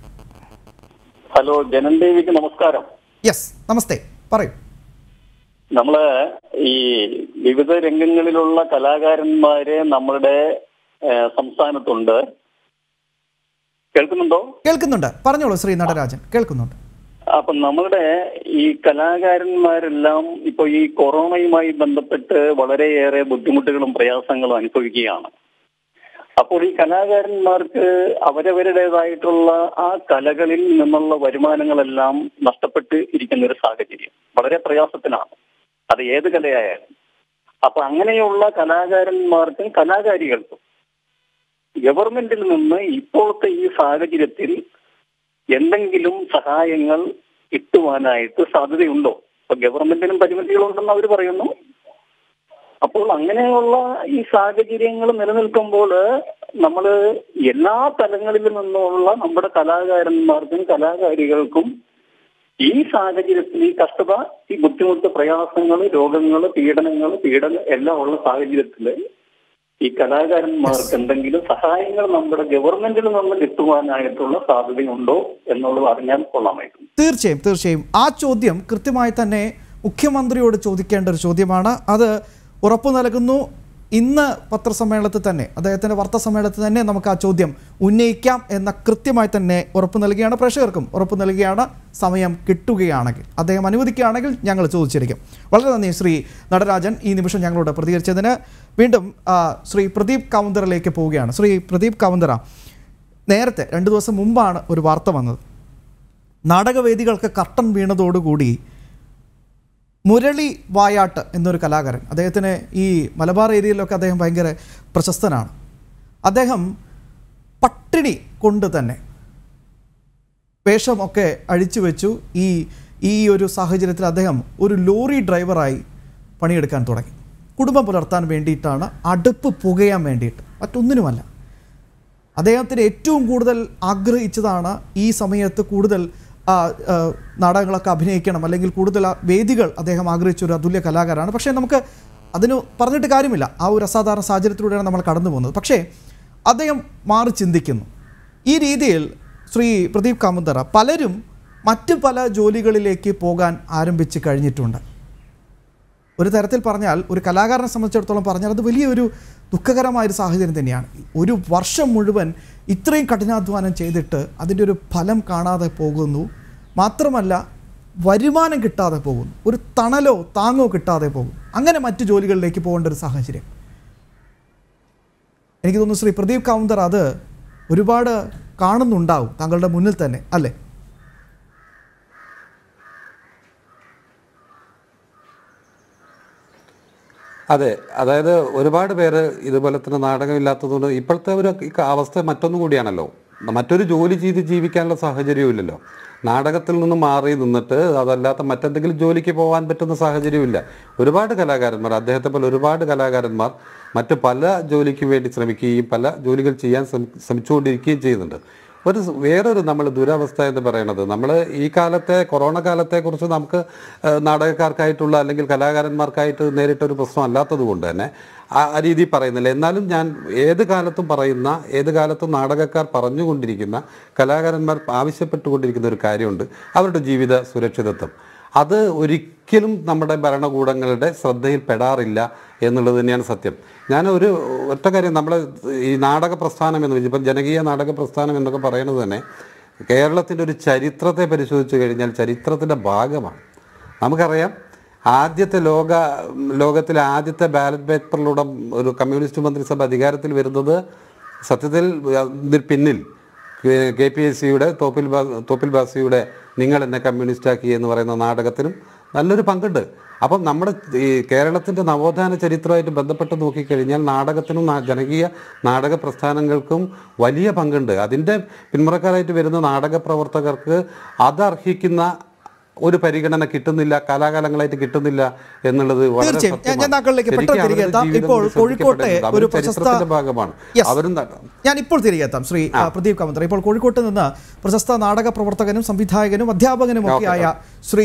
Speaker 5: ഹലോ ജനൻ ദേവിക്ക് നമസ്കാരം
Speaker 1: യെസ് നമസ്തേ പറയൂ
Speaker 5: നമ്മള് ഈ വിവിധ രംഗങ്ങളിലുള്ള കലാകാരന്മാര് നമ്മളുടെ ഏഹ്, സംസ്ഥാനത്തുണ്ട് കേൾക്കുന്നുണ്ടോ
Speaker 1: കേൾക്കുന്നുണ്ട് പറഞ്ഞോളൂ ശ്രീ നടരാജൻ കേൾക്കുന്നുണ്ട്
Speaker 5: അപ്പൊ നമ്മളുടെ ഈ കലാകാരന്മാരെല്ലാം ഇപ്പൊ ഈ കൊറോണയുമായി ബന്ധപ്പെട്ട് വളരെയേറെ ബുദ്ധിമുട്ടുകളും പ്രയാസങ്ങളും അനുഭവിക്കുകയാണ് അപ്പോൾ ഈ കലാകാരന്മാർക്ക് അവരവരുടേതായിട്ടുള്ള ആ കലകളിൽ നിന്നുള്ള വരുമാനങ്ങളെല്ലാം നഷ്ടപ്പെട്ട് ഇരിക്കുന്ന ഒരു സാഹചര്യം വളരെ പ്രയാസത്തിലാണ് അത് ഏത് കലയായാലും അപ്പൊ അങ്ങനെയുള്ള കലാകാരന്മാർക്കും കലാകാരികൾക്കും ഗവൺമെന്റിൽ നിന്ന് ഇപ്പോഴത്തെ ഈ സാഹചര്യത്തിൽ എന്തെങ്കിലും സഹായങ്ങൾ കിട്ടുവാനായിട്ട് സാധ്യതയുണ്ടോ ഇപ്പൊ ഗവൺമെന്റിനും പരിമിതികളുണ്ടെന്ന് അവർ പറയുന്നു അപ്പോൾ അങ്ങനെയുള്ള ഈ സാഹചര്യങ്ങൾ നിലനിൽക്കുമ്പോൾ നമ്മൾ എല്ലാ തലങ്ങളിൽ നിന്നുള്ള നമ്മുടെ കലാകാരന്മാർക്കും കലാകാരികൾക്കും ഈ സാഹചര്യത്തിൽ ഈ കഷ്ടത ഈ ബുദ്ധിമുട്ട് പ്രയാസങ്ങൾ രോഗങ്ങൾ പീഡനങ്ങൾ പീഡനം എല്ലാം ഉള്ള സാഹചര്യത്തിൽ ഈ കലാകാരന്മാർക്ക് എന്തെങ്കിലും സഹായങ്ങൾ നമ്മുടെ ഗവൺമെന്റിൽ നിന്ന് കിട്ടുവാനായിട്ടുള്ള സാധ്യതയുണ്ടോ എന്നുള്ളത് അറിഞ്ഞാൽ കൊള്ളാമായിരുന്നു
Speaker 1: തീർച്ചയായും തീർച്ചയായും ആ ചോദ്യം കൃത്യമായി തന്നെ മുഖ്യമന്ത്രിയോട് ചോദിക്കേണ്ട ഒരു ചോദ്യമാണ് അത് ഉറപ്പു നൽകുന്നു ഇന്ന് പത്രസമ്മേളനത്തിൽ തന്നെ അദ്ദേഹത്തിൻ്റെ വാർത്താ സമ്മേളനത്തിൽ തന്നെ നമുക്ക് ആ ചോദ്യം ഉന്നയിക്കാം എന്ന കൃത്യമായി തന്നെ ഉറപ്പ് നൽകുകയാണ് പ്രേക്ഷകർക്കും ഉറപ്പ് നൽകുകയാണ് സമയം കിട്ടുകയാണെങ്കിൽ അദ്ദേഹം അനുവദിക്കുകയാണെങ്കിൽ ഞങ്ങൾ ചോദിച്ചിരിക്കും വളരെ നന്ദി ശ്രീ നടരാജൻ ഈ നിമിഷം ഞങ്ങളോട് പ്രതികരിച്ചതിന് വീണ്ടും ആ, ശ്രീ പ്രദീപ് കൗന്തറിലേക്ക് പോവുകയാണ് ശ്രീ പ്രദീപ് കൗന്തറ നേരത്തെ രണ്ട് ദിവസം മുമ്പാണ് ഒരു വാർത്ത വന്നത് നാടകവേദികൾക്ക് കർട്ടൻ വീണതോടുകൂടി മുരളി വായാട്ട് എന്നൊരു കലാകാരൻ അദ്ദേഹത്തിന് ഈ മലബാർ ഏരിയയിലൊക്കെ അദ്ദേഹം ഭയങ്കര പ്രശസ്തനാണ് അദ്ദേഹം പട്ടിണി കൊണ്ട് തന്നെ വേഷമൊക്കെ അഴിച്ചു വെച്ചു ഈ ഈ ഒരു സാഹചര്യത്തിൽ അദ്ദേഹം ഒരു ലോറി ഡ്രൈവറായി പണിയെടുക്കാൻ തുടങ്ങി കുടുംബം പുലർത്താൻ വേണ്ടിയിട്ടാണ് അടുപ്പ് പുകയാൻ വേണ്ടിയിട്ട് മറ്റൊന്നിനുമല്ല അദ്ദേഹത്തിന് ഏറ്റവും കൂടുതൽ ആഗ്രഹിച്ചതാണ് ഈ സമയത്ത് കൂടുതൽ ആ, ആ, നാടകങ്ങളൊക്കെ അഭിനയിക്കണം അല്ലെങ്കിൽ കൂടുതൽ ആ വേദികൾ അദ്ദേഹം ആഗ്രഹിച്ച ഒരു അതുല്യ കലാകാരനാണ് പക്ഷേ നമുക്ക് അതിന് പറഞ്ഞിട്ട് കാര്യമില്ല ആ ഒരു അസാധാരണ സാഹചര്യത്തിലൂടെയാണ് നമ്മൾ കടന്നു പോകുന്നത് പക്ഷേ അദ്ദേഹം മാറി ചിന്തിക്കുന്നു ഈ രീതിയിൽ ശ്രീ പ്രദീപ് കാമന്തറ പലരും മറ്റു പല ജോലികളിലേക്ക് പോകാൻ ആരംഭിച്ച് കഴിഞ്ഞിട്ടുണ്ട് ഒരു തരത്തിൽ പറഞ്ഞാൽ ഒരു കലാകാരനെ സംബന്ധിച്ചിടത്തോളം പറഞ്ഞാൽ അത് വലിയൊരു ദുഃഖകരമായൊരു സാഹചര്യം തന്നെയാണ് ഒരു വർഷം മുഴുവൻ ഇത്രയും കഠിനാധ്വാനം ചെയ്തിട്ട് അതിൻ്റെ ഒരു ഫലം കാണാതെ പോകുന്നു മാത്രമല്ല വരുമാനം കിട്ടാതെ പോകുന്നു ഒരു തണലോ താങ്ങോ കിട്ടാതെ പോകും അങ്ങനെ മറ്റു ജോലികളിലേക്ക് പോകേണ്ട ഒരു സാഹചര്യം എനിക്ക് തോന്നുന്നു ശ്രീ പ്രദീപ് കൗന്തർ അത് ഒരുപാട് കാണുന്നുണ്ടാവും താങ്കളുടെ മുന്നിൽ തന്നെ അല്ലേ
Speaker 2: അതെ അതായത് ഒരുപാട് പേര് ഇതുപോലെ തന്നെ നാടകമില്ലാത്തതുകൊണ്ട് ഇപ്പോഴത്തെ ഒരു ഈ അവസ്ഥ മറ്റൊന്നും കൂടിയാണല്ലോ മറ്റൊരു ജോലി ചെയ്ത് ജീവിക്കാനുള്ള സാഹചര്യവും ഇല്ലല്ലോ നാടകത്തിൽ നിന്ന് മാറി നിന്നിട്ട് അതല്ലാത്ത മറ്റെന്തെങ്കിലും ജോലിക്ക് പോകാൻ പറ്റുന്ന സാഹചര്യമില്ല ഒരുപാട് കലാകാരന്മാർ അദ്ദേഹത്തെ പോലെ ഒരുപാട് കലാകാരന്മാർ മറ്റ് പല ജോലിക്ക് വേണ്ടി ശ്രമിക്കുകയും പല ജോലികൾ ചെയ്യാൻ ശ്രമി- ശ്രമിച്ചുകൊണ്ടിരിക്കുകയും ചെയ്യുന്നുണ്ട് ഒരു സ് വേറൊരു നമ്മൾ ദുരവസ്ഥ എന്ന് പറയുന്നത് നമ്മൾ ഈ കാലത്തെ കൊറോണ കാലത്തെക്കുറിച്ച് നമുക്ക് ഏഹ്, നാടകക്കാർക്കായിട്ടുള്ള അല്ലെങ്കിൽ കലാകാരന്മാർക്കായിട്ട് നേരിട്ടൊരു പ്രശ്നം അല്ലാത്തത് കൊണ്ട് തന്നെ ആ ആ രീതി പറയുന്നില്ല എന്നാലും ഞാൻ ഏത് കാലത്തും പറയുന്ന ഏത് കാലത്തും നാടകക്കാർ പറഞ്ഞുകൊണ്ടിരിക്കുന്ന കലാകാരന്മാർ ആവശ്യപ്പെട്ടുകൊണ്ടിരിക്കുന്ന ഒരു കാര്യമുണ്ട് അവരുടെ ജീവിത സുരക്ഷിതത്വം അത് ഒരിക്കലും നമ്മുടെ ഭരണകൂടങ്ങളുടെ ശ്രദ്ധയിൽ പെടാറില്ല എന്നുള്ളത് തന്നെയാണ് സത്യം ഞാൻ ഒരു ഒറ്റ കാര്യം നമ്മൾ ഈ നാടക പ്രസ്ഥാനം എന്ന് വെച്ചാൽ ഇപ്പം ജനകീയ നാടക പ്രസ്ഥാനം എന്നൊക്കെ പറയുന്നത് തന്നെ കേരളത്തിൻ്റെ ഒരു ചരിത്രത്തെ പരിശോധിച്ച് കഴിഞ്ഞാൽ ചരിത്രത്തിൻ്റെ ഭാഗമാണ് നമുക്കറിയാം ആദ്യത്തെ ലോക ലോകത്തിലെ ആദ്യത്തെ ബാലറ്റ് പേപ്പറിലൂടെ ഒരു കമ്മ്യൂണിസ്റ്റ് മന്ത്രിസഭ അധികാരത്തിൽ വരുന്നത് സത്യത്തിൽ ഇതിന് പിന്നിൽ കെ പി എസ് സിയുടെ തോപ്പിൽ ബാ- തോപ്പിൽ ബാസിയുടെ നിങ്ങൾ എന്നെ കമ്മ്യൂണിസ്റ്റാക്കി എന്ന് പറയുന്ന നാടകത്തിനും നല്ലൊരു പങ്കുണ്ട് അപ്പം നമ്മുടെ ഈ കേരളത്തിൻ്റെ നവോത്ഥാന ചരിത്രമായിട്ട് ബന്ധപ്പെട്ട് നോക്കിക്കഴിഞ്ഞാൽ നാടകത്തിനും നാ- ജനകീയ നാടക പ്രസ്ഥാനങ്ങൾക്കും വലിയ പങ്കുണ്ട് അതിൻ്റെ പിന്മുറക്കാരായിട്ട് വരുന്ന നാടക പ്രവർത്തകർക്ക് അതർഹിക്കുന്ന ഒരു പരിഗണന കിട്ടുന്നില്ല കാലാകാലങ്ങളായിട്ട് കിട്ടുന്നില്ല എന്നുള്ളത് വളരെ
Speaker 1: തീർച്ചയായും. ഞാൻ- ഞാൻ
Speaker 2: സത്യമാണ്.
Speaker 1: താങ്കളിലേക്ക്
Speaker 2: ശരിക്കും
Speaker 1: പെട്ടെന്ന് തിരികെ
Speaker 2: അവരുടെ
Speaker 1: എത്താം.
Speaker 2: ജീവിതം
Speaker 1: ഇപ്പോൾ
Speaker 2: കൂടി
Speaker 1: കോഴിക്കോട്ടെ
Speaker 2: ശ്രദ്ധിക്കപ്പെടേണ്ടത്.
Speaker 1: ഒരു
Speaker 2: അവരും
Speaker 1: പ്രശസ്ത
Speaker 2: ചരിത്രത്തിന്റെ ഭാഗമാണ്
Speaker 1: Yes.
Speaker 2: അവരും ന-
Speaker 1: ഞാൻ ഇപ്പോൾ തിരികെ എത്താം ശ്രീ ആ, പ്രദീപ് കമന്തർ ഇപ്പോൾ കോഴിക്കോട്ട് നിന്ന് പ്രശസ്ത നാടക പ്രവർത്തകനും സംവിധായകനും അധ്യാപകനും ഒക്കെയായ ശ്രീ